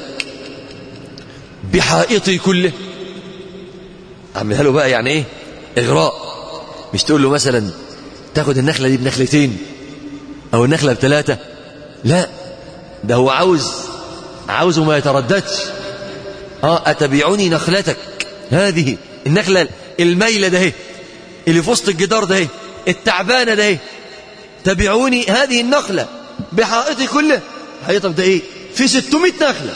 بحائطي كله عملها له بقى يعني ايه إغراء مش تقول له مثلا تاخد النخلة دي بنخلتين أو النخلة بثلاثة لا ده هو عاوز عاوزه ما يترددش اه أتبيعني نخلتك هذه النخلة الميلة ده اللي في وسط الجدار ده التعبانة ده تبعوني هذه النخلة بحائطي كله حائطك ده ايه في 600 نخلة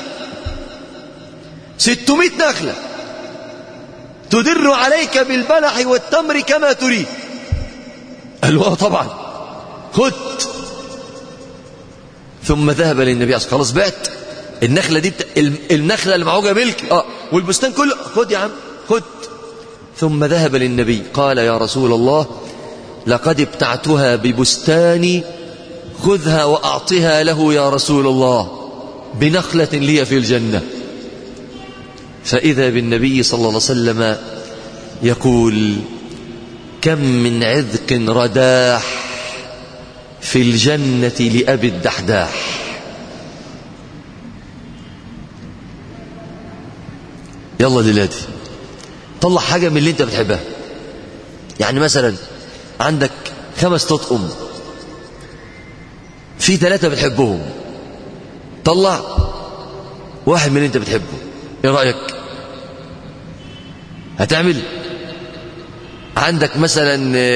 600 نخلة تدر عليك بالبلح والتمر كما تريد قال له طبعا خد ثم ذهب للنبي عليه خلاص بعت النخلة دي بتا... النخلة اللي معوجة ملك اه والبستان كله خد يا عم خد ثم ذهب للنبي قال يا رسول الله لقد ابتعتها ببستاني خذها وأعطها له يا رسول الله بنخلة لي في الجنة فإذا بالنبي صلى الله عليه وسلم يقول كم من عذق رداح في الجنة لأبي الدحداح يلا دلوقتي طلع حاجة من اللي انت بتحبها يعني مثلا عندك خمس تطقم في ثلاثة بتحبهم طلع واحد من اللي انت بتحبه ايه رأيك هتعمل عندك مثلا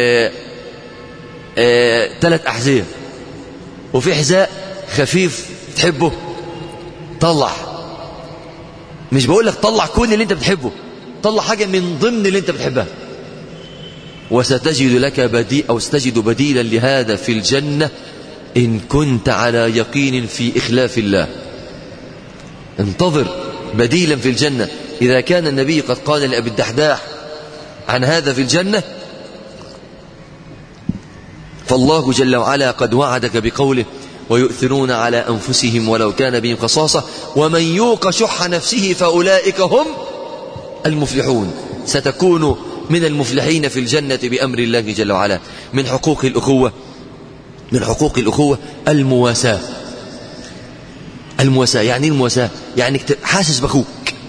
ثلاث أحذية وفي حذاء خفيف تحبه طلع مش بقول لك طلع كل اللي انت بتحبه طلع حاجة من ضمن اللي انت بتحبها وستجد لك بديل أو ستجد بديلا لهذا في الجنة إن كنت على يقين في إخلاف الله انتظر بديلا في الجنة إذا كان النبي قد قال لأبي الدحداح عن هذا في الجنة فالله جل وعلا قد وعدك بقوله ويؤثرون على أنفسهم ولو كان بهم خصاصة ومن يوق شح نفسه فأولئك هم المفلحون ستكون من المفلحين في الجنة بأمر الله جل وعلا من حقوق الأخوة من حقوق الأخوة المواساة المواساة يعني المواساة يعني حاسس بأخوك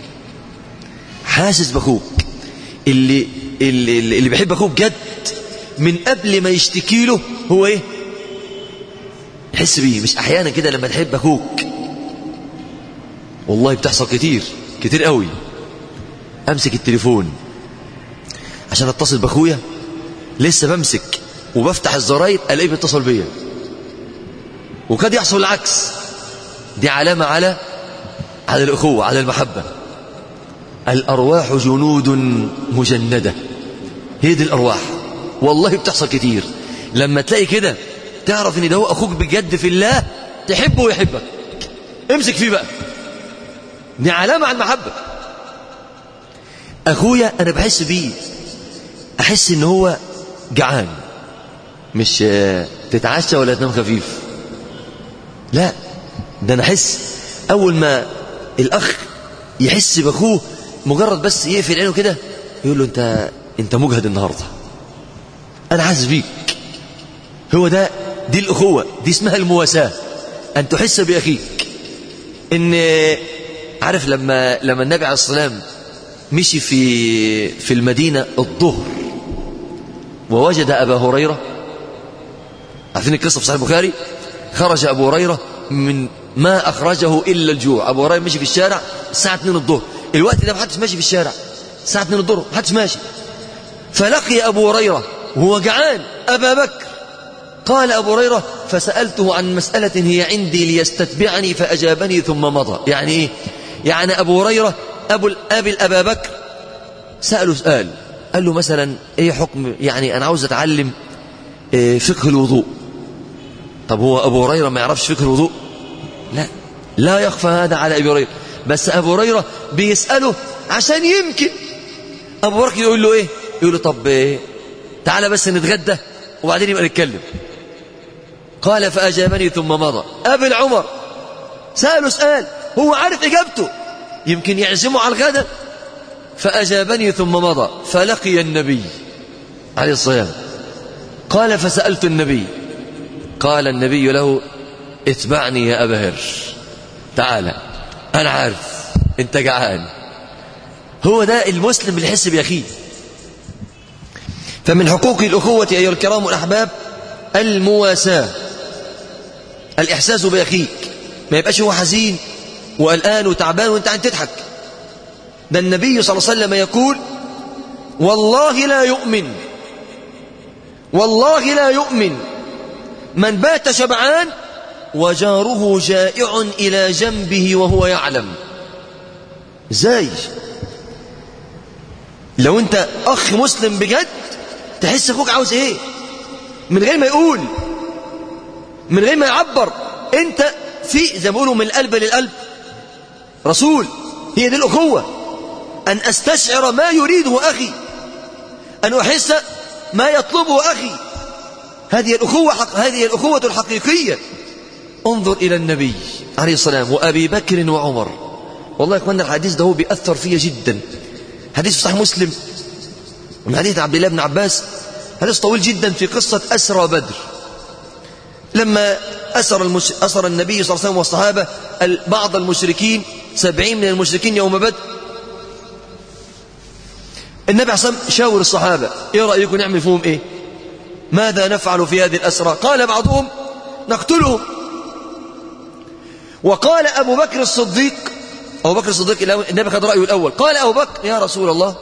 حاسس بأخوك اللي, اللي, اللي بيحب أخوك جد من قبل ما يشتكي له هو ايه حس بيه مش احيانا كده لما تحب اخوك والله بتحصل كتير كتير قوي امسك التليفون عشان اتصل باخويا لسه بمسك وبفتح الزراير الاقيه بيتصل بيا وقد يحصل العكس دي علامة على على الأخوة على المحبة الأرواح جنود مجندة هي دي الأرواح والله بتحصل كتير لما تلاقي كده تعرف ان ده هو أخوك بجد في الله تحبه ويحبك امسك فيه بقى دي علامة على المحبة أخويا أنا بحس بيه أحس إن هو جعان مش تتعشى ولا تنام خفيف لا ده أنا أحس أول ما الأخ يحس بأخوه مجرد بس يقفل عينه كده يقول له أنت أنت مجهد النهاردة أنا حاسس بيك هو ده دي الأخوة دي اسمها المواساة أن تحس بأخيك إن عارف لما لما النبي عليه الصلاة والسلام مشي في في المدينة الظهر ووجد أبا هريرة عارفين القصة في صحيح البخاري خرج أبو هريرة من ما أخرجه إلا الجوع أبو هريرة مشي في الشارع الساعة 2 الظهر الوقت ده ما حدش ماشي في الشارع الساعة 2 الظهر ما حدش ماشي فلقي أبو هريرة وهو جعان أبا بكر قال أبو هريرة فسألته عن مسألة هي عندي ليستتبعني فأجابني ثم مضى يعني إيه يعني أبو هريرة أبو الأب الأبا بكر سأله سؤال قال له مثلا إيه حكم يعني أنا عاوز أتعلم إيه فقه الوضوء طب هو أبو هريرة ما يعرفش فقه الوضوء لا لا يخفى هذا على أبي هريرة بس أبو هريرة بيسأله عشان يمكن أبو بكر يقول له إيه يقول له طب إيه تعالى بس نتغدى وبعدين يبقى نتكلم قال فأجابني ثم مضى أبي العمر سأله سؤال هو عارف إجابته يمكن يعزمه على الغداء فأجابني ثم مضى فلقي النبي عليه الصلاة قال فسألت النبي قال النبي له اتبعني يا أبا هرش تعالى أنا عارف أنت جعان هو ده المسلم اللي يحس بأخيه فمن حقوق الأخوة أيها الكرام الأحباب المواساة الإحساس بأخيك ما يبقاش هو حزين وقلقان وتعبان وانت عن تضحك ده النبي صلى الله عليه وسلم يقول والله لا يؤمن والله لا يؤمن من بات شبعان وجاره جائع إلى جنبه وهو يعلم ازاي لو انت أخ مسلم بجد تحس أخوك عاوز ايه من غير ما يقول من غير ما يعبر انت في زي ما بيقولوا من القلب للقلب رسول هي دي الأخوة أن أستشعر ما يريده أخي أن أحس ما يطلبه أخي هذه الأخوة حق هذه الأخوة الحقيقية انظر إلى النبي عليه السلام وأبي بكر وعمر والله يا إخوانا الحديث ده هو بيأثر فيا جدا حديث صحيح مسلم من حديث عبد الله بن عباس حديث طويل جدا في قصة أسرى بدر لما أسر, المش... أسر النبي صلى الله عليه وسلم والصحابة بعض المشركين سبعين من المشركين يوم بدر النبي عليه الصلاة والسلام شاور الصحابة ايه رأيكم نعمل فيهم ايه ماذا نفعل في هذه الأسرى قال بعضهم نقتلهم وقال أبو بكر الصديق أبو بكر الصديق النبي خد رأيه الأول قال أبو بكر يا رسول الله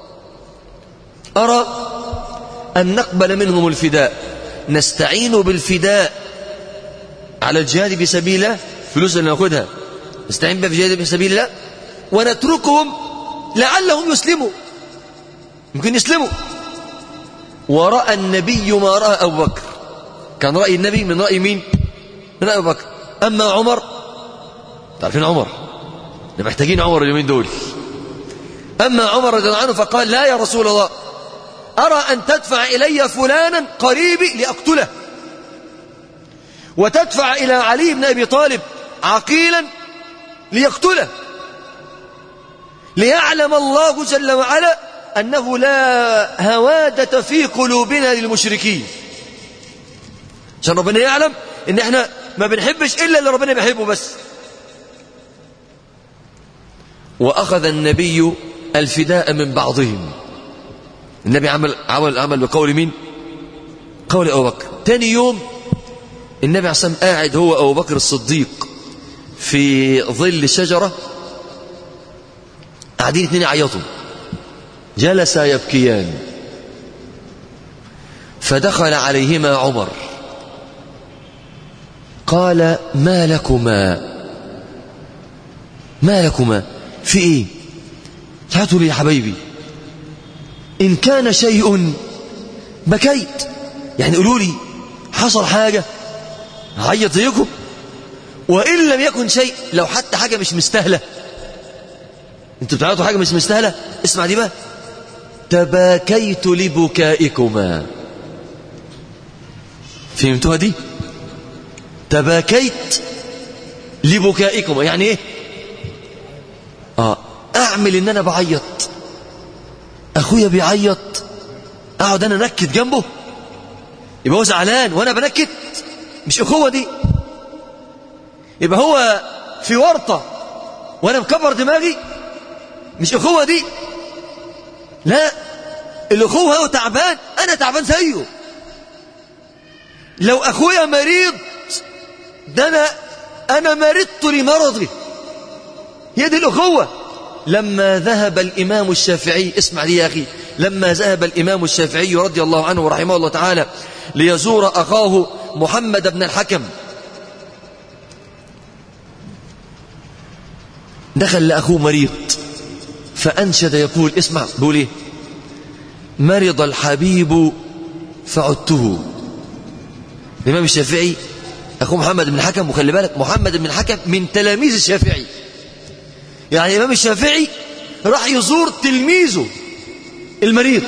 أرى أن نقبل منهم الفداء نستعين بالفداء على الجهاد في سبيل الله فلوس اللي ناخدها نستعين بها في الجهاد في سبيل الله ونتركهم لعلهم يسلموا يمكن يسلموا ورأى النبي ما رأى أبو بكر كان رأي النبي من رأي مين من رأي أبو بكر أما عمر تعرفين عمر محتاجين عمر اليومين دول أما عمر رضي الله عنه فقال لا يا رسول الله أرى أن تدفع إلي فلانا قريبي لأقتله وتدفع إلى علي بن أبي طالب عقيلا ليقتله ليعلم الله جل وعلا أنه لا هوادة في قلوبنا للمشركين عشان ربنا يعلم ان احنا ما بنحبش الا اللي ربنا بيحبه بس واخذ النبي الفداء من بعضهم النبي عمل عمل عمل بقول مين قول ابو بكر تاني يوم النبي عليه الصلاه والسلام قاعد هو ابو بكر الصديق في ظل شجره قاعدين اثنين يعيطوا جلسا يبكيان فدخل عليهما عمر قال ما لكما ما لكما في ايه تعالوا لي يا حبايبي ان كان شيء بكيت يعني قولوا لي حصل حاجة عيط زيكم وإن لم يكن شيء لو حتى حاجة مش مستاهلة انتوا بتعيطوا حاجة مش مستاهلة اسمع دي بقى تباكيت لبكائكما فهمتوها دي تباكيت لبكائكما يعني ايه اه اعمل ان انا بعيط اخويا بيعيط اقعد انا نكت جنبه يبقى هو زعلان وانا بنكت مش اخوه دي يبقى هو في ورطه وانا مكبر دماغي مش اخوه دي لا الاخوه هو تعبان انا تعبان زيه لو اخويا مريض ده انا انا مرضت لمرضي هي دي الاخوه لما ذهب الامام الشافعي اسمع لي يا اخي لما ذهب الامام الشافعي رضي الله عنه ورحمه الله تعالى ليزور اخاه محمد بن الحكم دخل لاخوه مريض فانشد يقول اسمع بيقول ايه مرض الحبيب فعدته الامام الشافعي اخوه محمد بن الحكم وخلي بالك محمد بن الحكم من تلاميذ الشافعي يعني الامام الشافعي راح يزور تلميذه المريض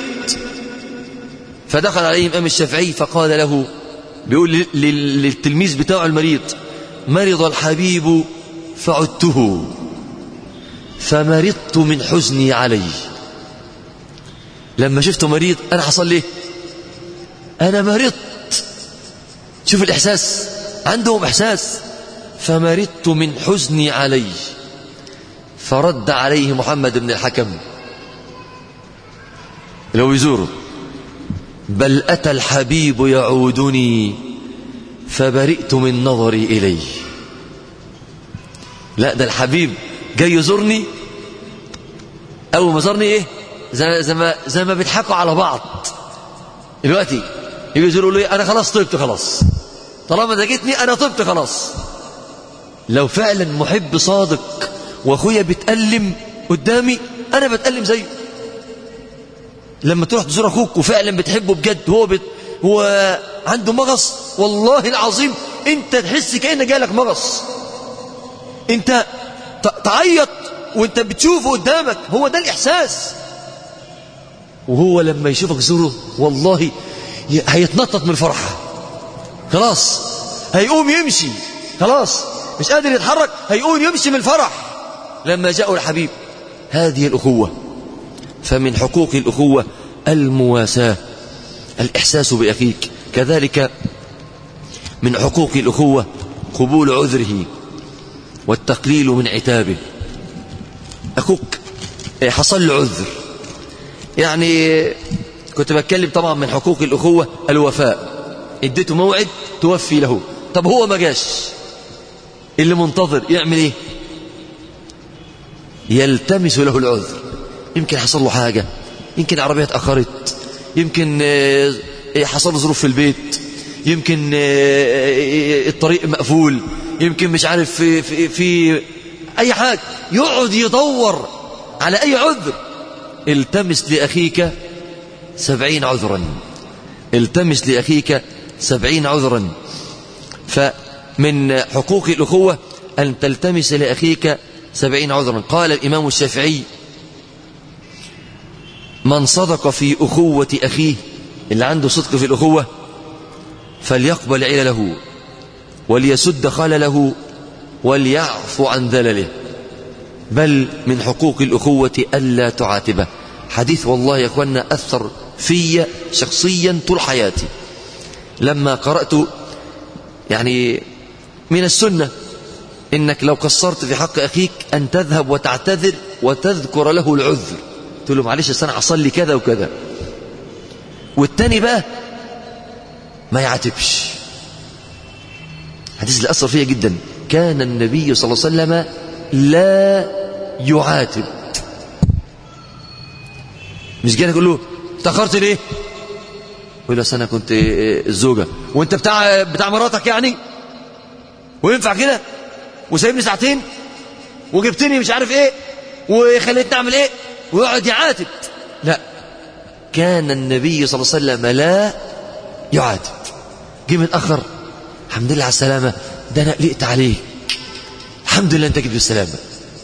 فدخل عليه الامام الشافعي فقال له بيقول للتلميذ بتاعه المريض مرض الحبيب فعدته فمرضت من حزني عليه لما شفته مريض انا حصل لي انا مرضت شوف الاحساس عندهم احساس فمرضت من حزني عليه فرد عليه محمد بن الحكم لو يزوره بل أتى الحبيب يعودني فبرئت من نظري إليه لا ده الحبيب جاي يزورني أول ما زارني إيه زي, زي, ما, زي ما بيضحكوا على بعض دلوقتي يجي يزوروا لي أنا خلاص طبت خلاص طالما ده جيتني أنا طبت خلاص لو فعلا محب صادق واخويا بيتألم قدامي انا بتألم زيه لما تروح تزور اخوك وفعلا بتحبه بجد هو بت... هو عنده مغص والله العظيم انت تحس كأنك جالك مغص انت ت... تعيط وانت بتشوفه قدامك هو ده الاحساس وهو لما يشوفك زوره والله ي... هيتنطط من الفرحة خلاص هيقوم يمشي خلاص مش قادر يتحرك هيقوم يمشي من الفرح لما جاءوا الحبيب هذه الأخوة فمن حقوق الأخوة المواساة الإحساس بأخيك كذلك من حقوق الأخوة قبول عذره والتقليل من عتابه أخوك حصل له عذر يعني كنت بتكلم طبعا من حقوق الأخوة الوفاء اديته موعد توفي له طب هو ما جاش اللي منتظر يعمل ايه يلتمس له العذر يمكن حصل له حاجة يمكن عربية اتأخرت يمكن حصل له ظروف في البيت يمكن الطريق مقفول يمكن مش عارف في, في, في أي حاجة يقعد يدور على أي عذر التمس لأخيك سبعين عذرا التمس لأخيك سبعين عذرا فمن حقوق الأخوة أن تلتمس لأخيك سبعين عذرا قال الإمام الشافعي من صدق في أخوة أخيه اللي عنده صدق في الأخوة فليقبل علله وليسد خلله وليعفو عن ذلله بل من حقوق الأخوة ألا تعاتبه حديث والله يا أخوانا أثر في شخصيا طول حياتي لما قرأت يعني من السنة إنك لو قصرت في حق أخيك أن تذهب وتعتذر وتذكر له العذر تقول له معلش أنا حصل لي كذا وكذا والتاني بقى ما يعاتبش حديث اللي أثر فيها جدا كان النبي صلى الله عليه وسلم لا يعاتب مش جاي يقول له تأخرت ليه يقول له انا كنت الزوجة وانت بتاع بتاع مراتك يعني وينفع كده وسايبني ساعتين وجبتني مش عارف ايه وخليتني اعمل ايه ويقعد يعاتب لا كان النبي صلى الله عليه وسلم لا يعاتب جه متاخر الحمد لله على السلامه ده انا قلقت عليك الحمد لله انت جيت بالسلامه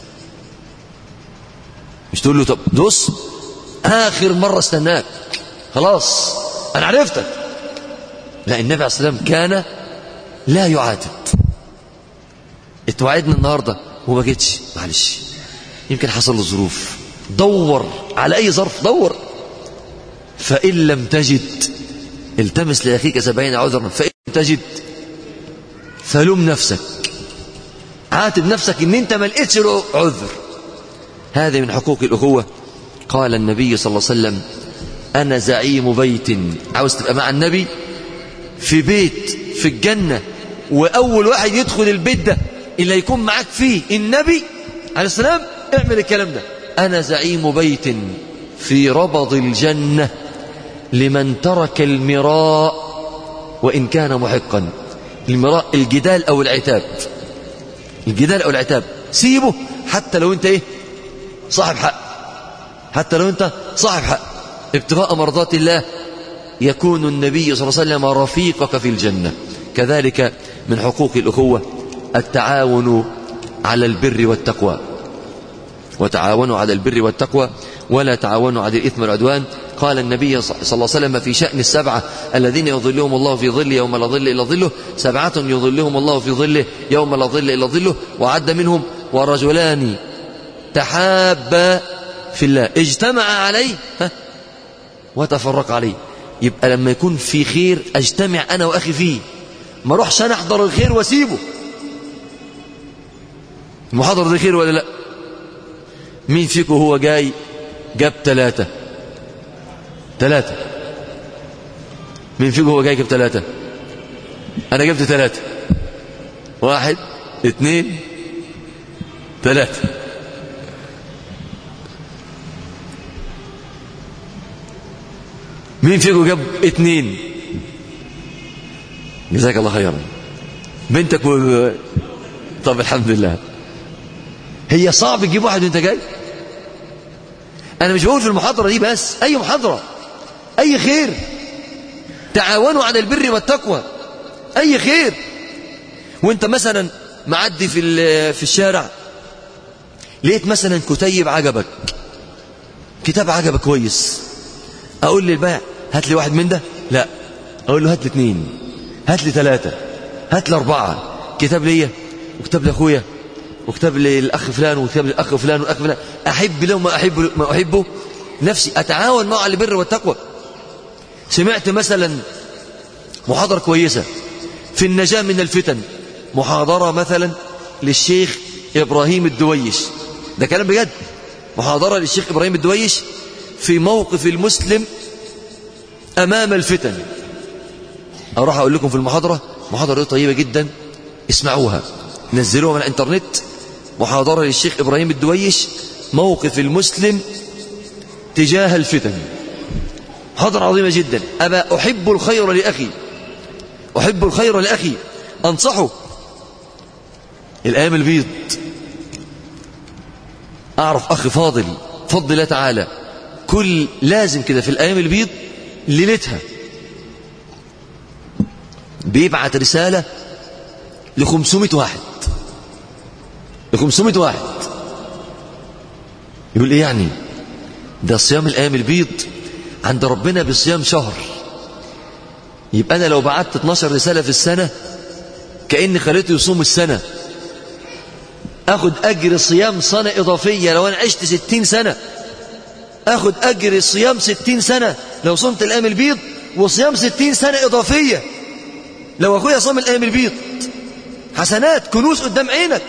مش تقول له طب بص اخر مره استناك خلاص انا عرفتك لا النبي عليه الصلاه والسلام كان لا يعاتب اتوعدنا النهارده وما جيتش معلش يمكن حصل له ظروف دور على اي ظرف دور فان لم تجد التمس لاخيك سبعين عذرا فان لم تجد فلوم نفسك عاتب نفسك ان انت ما لقيتش له عذر هذه من حقوق الاخوه قال النبي صلى الله عليه وسلم انا زعيم بيت عاوز تبقى مع النبي في بيت في الجنه واول واحد يدخل البيت ده اللي يكون معاك فيه النبي عليه السلام اعمل الكلام ده انا زعيم بيت في ربض الجنه لمن ترك المراء وان كان محقا المراء الجدال او العتاب الجدال او العتاب سيبه حتى لو انت ايه صاحب حق حتى لو انت صاحب حق ابتغاء مرضات الله يكون النبي صلى الله عليه وسلم رفيقك في الجنة كذلك من حقوق الأخوة التعاون على البر والتقوى وتعاونوا على البر والتقوى ولا تعاونوا على الإثم والعدوان قال النبي صلى الله عليه وسلم في شأن السبعة الذين يظلهم الله في ظل يوم لا ظل إلا ظله سبعة يظلهم الله في ظله يوم لا ظل إلا ظله وعد منهم ورجلان تحابا في الله اجتمع عليه ها وتفرق عليه يبقى لما يكون في خير اجتمع انا واخي فيه ما اروحش انا احضر الخير واسيبه المحاضرة دي خير ولا لا مين فيكم هو جاي جاب ثلاثة ثلاثة مين فيكم هو جاي جاب ثلاثة انا جبت ثلاثة واحد اثنين ثلاثة مين فيكم جاب اثنين جزاك الله خيرا بنتك و... طب الحمد لله هي صعب تجيب واحد وانت جاي انا مش بقول في المحاضرة دي بس اي محاضرة اي خير تعاونوا على البر والتقوى اي خير وانت مثلا معدي في في الشارع لقيت مثلا كتيب عجبك كتاب عجبك كويس اقول للبائع هات لي واحد من ده لا اقول له هات لي اثنين هات لي ثلاثة هات لي أربعة كتاب ليا وكتاب لاخويا وكتاب للاخ فلان وكتاب للاخ فلان والاخ فلان احب له ما احب ما احبه نفسي اتعاون معه على البر والتقوى سمعت مثلا محاضرة كويسة في النجاة من الفتن محاضرة مثلا للشيخ إبراهيم الدويش ده كلام بجد محاضرة للشيخ إبراهيم الدويش في موقف المسلم أمام الفتن أروح أقول لكم في المحاضرة محاضرة طيبة جدا اسمعوها نزلوها من الانترنت محاضرة للشيخ إبراهيم الدويش موقف المسلم تجاه الفتن محاضرة عظيمة جدا أبا أحب الخير لأخي أحب الخير لأخي أنصحه الأيام البيض أعرف أخ فاضل فضل الله تعالى كل لازم كده في الأيام البيض ليلتها بيبعت رسالة ل 500 واحد ل 500 واحد يقول ايه يعني ده صيام الايام البيض عند ربنا بصيام شهر يبقى انا لو بعت 12 رساله في السنه كاني خليته يصوم السنه اخد اجر صيام سنه اضافيه لو انا عشت 60 سنه اخد اجر صيام 60 سنه لو صمت الايام البيض وصيام 60 سنه اضافيه لو اخويا صام الايام البيض حسنات كنوز قدام عينك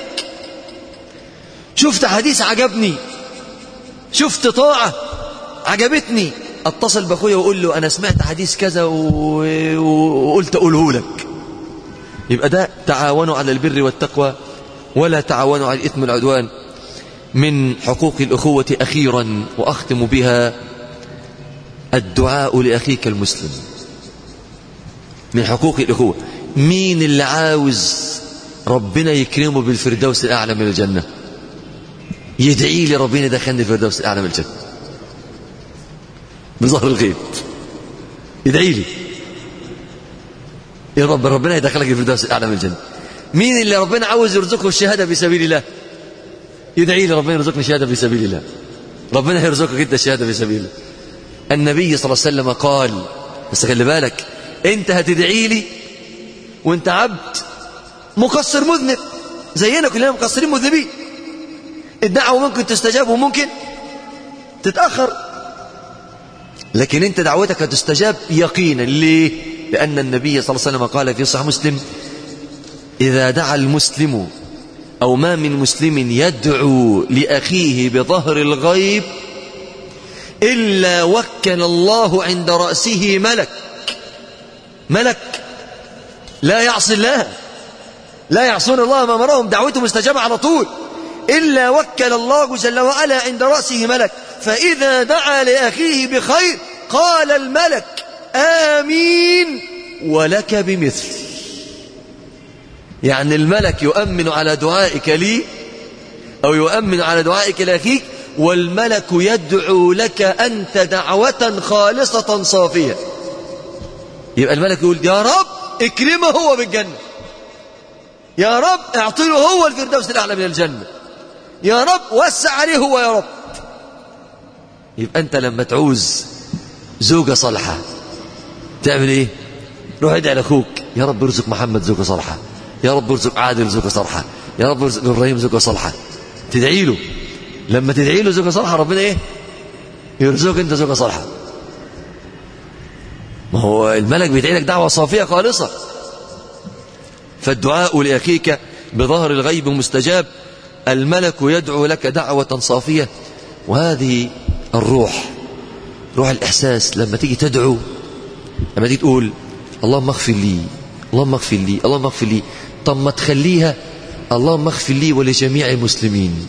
شفت حديث عجبني شفت طاعة عجبتني اتصل باخويا واقول له انا سمعت حديث كذا و... وقلت اقوله لك يبقى ده تعاونوا على البر والتقوى ولا تعاونوا على الاثم والعدوان من حقوق الاخوه اخيرا واختم بها الدعاء لاخيك المسلم من حقوق الأخوة مين اللي عاوز ربنا يكرمه بالفردوس الأعلى من الجنة يدعي لي ربنا يدخلني الفردوس الأعلى من الجنة بظهر الغيب يدعي لي يا رب ربنا يدخلك الفردوس الأعلى من الجنة مين اللي ربنا عاوز يرزقه الشهادة في سبيل الله يدعي لي ربنا يرزقني شهادة في سبيل الله ربنا يرزقك انت الشهادة في سبيل الله النبي صلى الله عليه وسلم قال بس خلي بالك انت هتدعي لي وانت عبد مقصر مذنب زينا كلنا مقصرين مذنبين الدعوة ممكن تستجاب وممكن تتأخر لكن انت دعوتك هتستجاب يقينا ليه لأن النبي صلى الله عليه وسلم قال في صحيح مسلم إذا دعا المسلم أو ما من مسلم يدعو لأخيه بظهر الغيب إلا وكل الله عند رأسه ملك ملك لا يعصي الله لا يعصون الله ما أمرهم دعوته مستجابة على طول إلا وكل الله جل وعلا عند رأسه ملك فإذا دعا لأخيه بخير قال الملك آمين ولك بمثل يعني الملك يؤمن على دعائك لي أو يؤمن على دعائك لأخيك والملك يدعو لك أنت دعوة خالصة صافية يبقى الملك يقول يا رب اكرمه هو بالجنة يا رب اعطيه هو الفردوس الأعلى من الجنة يا رب وسع عليه هو يا رب يبقى أنت لما تعوز زوجة صالحة تعمل ايه روح ادعي لاخوك يا رب ارزق محمد زوجة صالحة يا رب ارزق عادل زوجة صالحة يا رب ارزق ابراهيم زوجة صالحة تدعي له لما تدعي له زوجة صالحة ربنا ايه يرزقك انت زوجة صالحة ما هو الملك بيدعي لك دعوة صافية خالصة فالدعاء لأخيك بظهر الغيب مستجاب الملك يدعو لك دعوة صافية وهذه الروح روح الإحساس لما تيجي تدعو لما تيجي تقول اللهم اغفر لي اللهم اغفر لي اللهم اغفر لي طب ما تخليها اللهم اغفر لي ولجميع المسلمين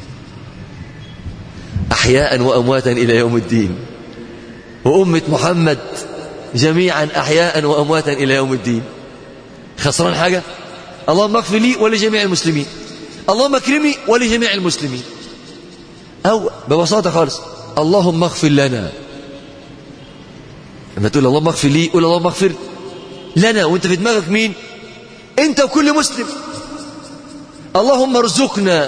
أحياء وأمواتا إلى يوم الدين وأمة محمد جميعا أحياء وأمواتا إلى يوم الدين خسران حاجة اللهم اغفر لي ولجميع المسلمين اللهم اكرمي ولجميع المسلمين أو ببساطة خالص اللهم اغفر لنا لما تقول اللهم اغفر لي قول اللهم اغفر لنا وانت في دماغك مين انت وكل مسلم اللهم ارزقنا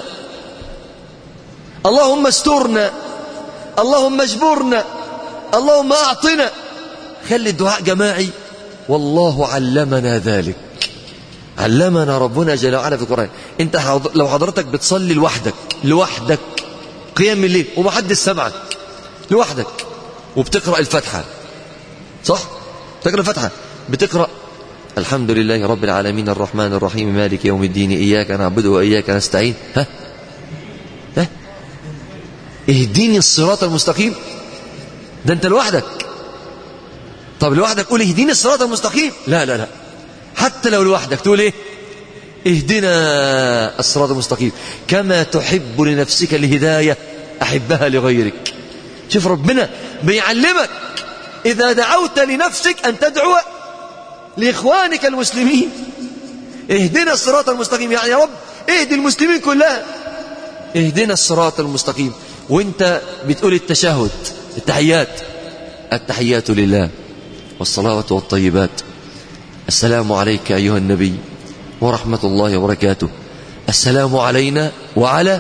اللهم استرنا اللهم اجبرنا اللهم اعطنا خلي الدعاء جماعي والله علمنا ذلك علمنا ربنا جل وعلا في القرآن انت لو حضرتك بتصلي لوحدك لوحدك قيام الليل ومحدش سمعك لوحدك وبتقرأ الفاتحة صح تقرأ الفاتحة بتقرأ الحمد لله رب العالمين الرحمن الرحيم مالك يوم الدين إياك نعبد وإياك نستعين ها ها اهديني الصراط المستقيم ده انت لوحدك طب لوحدك قول اهديني الصراط المستقيم لا لا لا حتى لو لوحدك تقول ايه اهدنا الصراط المستقيم كما تحب لنفسك الهداية أحبها لغيرك شوف ربنا بيعلمك إذا دعوت لنفسك أن تدعو لإخوانك المسلمين اهدنا الصراط المستقيم يعني يا رب اهدي المسلمين كلها اهدنا الصراط المستقيم وانت بتقول التشهد التحيات التحيات لله والصلاة والطيبات السلام عليك أيها النبي ورحمة الله وبركاته السلام علينا وعلى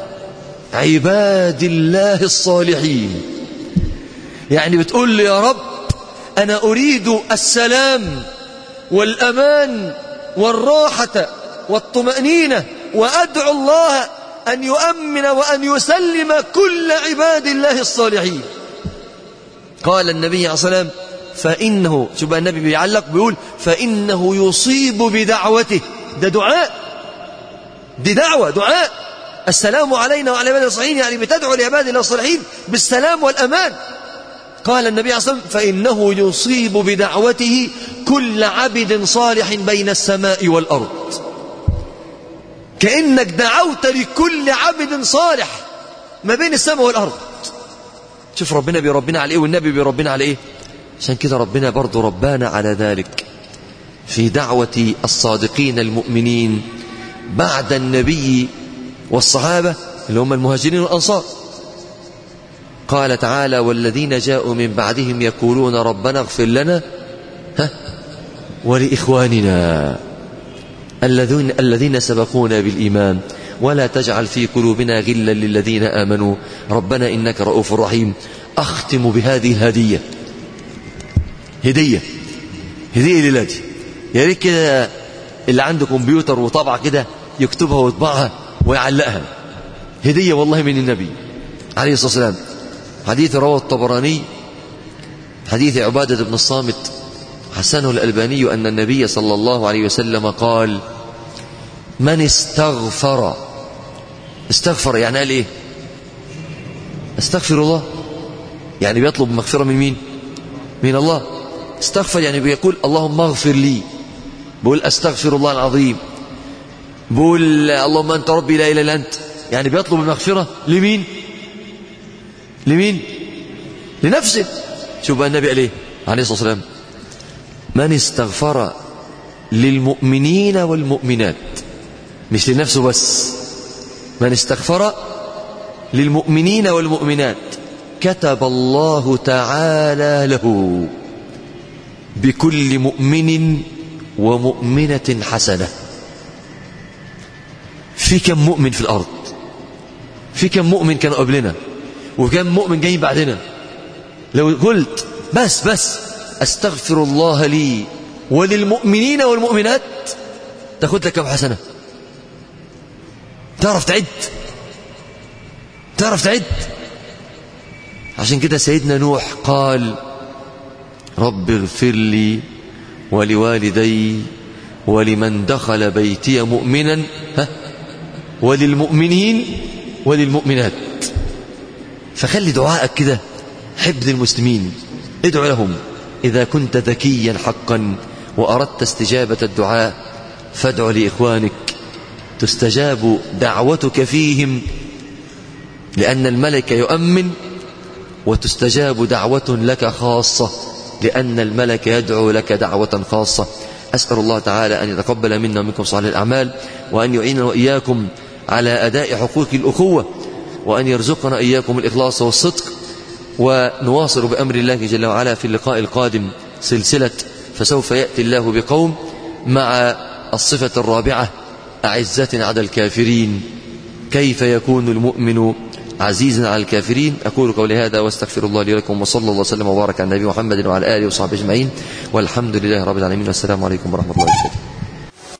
عباد الله الصالحين يعني بتقول لي يا رب أنا أريد السلام والأمان والراحة والطمأنينة وأدعو الله أن يؤمن وأن يسلم كل عباد الله الصالحين قال النبي عليه الصلاة والسلام فإنه شوف النبي بيعلق بيقول فإنه يصيب بدعوته ده دعاء دي دعوة دعاء السلام علينا وعلى عباد الصالحين يعني بتدعو لعباد الله الصالحين بالسلام والأمان قال النبي عليه الصلاة والسلام فإنه يصيب بدعوته كل عبد صالح بين السماء والأرض كأنك دعوت لكل عبد صالح ما بين السماء والأرض شوف ربنا بيربنا على إيه والنبي بيربنا على إيه عشان كده ربنا برضو ربانا على ذلك في دعوة الصادقين المؤمنين بعد النبي والصحابة اللي هم المهاجرين والأنصار قال تعالى والذين جاءوا من بعدهم يقولون ربنا اغفر لنا ها ولإخواننا الذين الذين سبقونا بالإيمان ولا تجعل في قلوبنا غلا للذين آمنوا ربنا إنك رؤوف رحيم أختم بهذه الهدية هدية هدية للادي يا ريت كده اللي عنده كمبيوتر وطبعة كده يكتبها ويطبعها ويعلقها هدية والله من النبي عليه الصلاة والسلام حديث رواه الطبراني حديث عبادة بن الصامت حسنه الألباني أن النبي صلى الله عليه وسلم قال من استغفر استغفر يعني قال ايه استغفر الله يعني بيطلب مغفرة من مين من الله استغفر يعني بيقول اللهم اغفر لي بقول استغفر الله العظيم بقول اللهم انت ربي لا اله الا انت يعني بيطلب المغفرة لمين لمين لنفسه شوف بقى النبي قال ايه عليه الصلاة والسلام من استغفر للمؤمنين والمؤمنات مش لنفسه بس من استغفر للمؤمنين والمؤمنات كتب الله تعالى له بكل مؤمن ومؤمنة حسنة في كم مؤمن في الأرض في كم مؤمن كانوا قبلنا وكم مؤمن جاي بعدنا لو قلت بس بس استغفر الله لي وللمؤمنين والمؤمنات تاخد لك كم حسنه تعرف تعد تعرف تعد عشان كده سيدنا نوح قال رب اغفر لي ولوالدي ولمن دخل بيتي مؤمنا ها وللمؤمنين وللمؤمنات فخلي دعائك كده حب المسلمين ادعو لهم إذا كنت ذكيا حقا وأردت استجابة الدعاء فادع لإخوانك تستجاب دعوتك فيهم لأن الملك يؤمن وتستجاب دعوة لك خاصة لأن الملك يدعو لك دعوة خاصة أسأل الله تعالى أن يتقبل منا ومنكم صالح الأعمال وأن يعيننا وإياكم على أداء حقوق الأخوة وأن يرزقنا إياكم الإخلاص والصدق ونواصل بأمر الله جل وعلا في اللقاء القادم سلسلة فسوف يأتي الله بقوم مع الصفة الرابعة أعزة على الكافرين كيف يكون المؤمن عزيزا على الكافرين أقول قولي هذا واستغفر الله لي ولكم وصلى الله وسلم وبارك على النبي محمد وعلى آله وصحبه أجمعين والحمد لله رب العالمين والسلام عليكم ورحمة الله وبركاته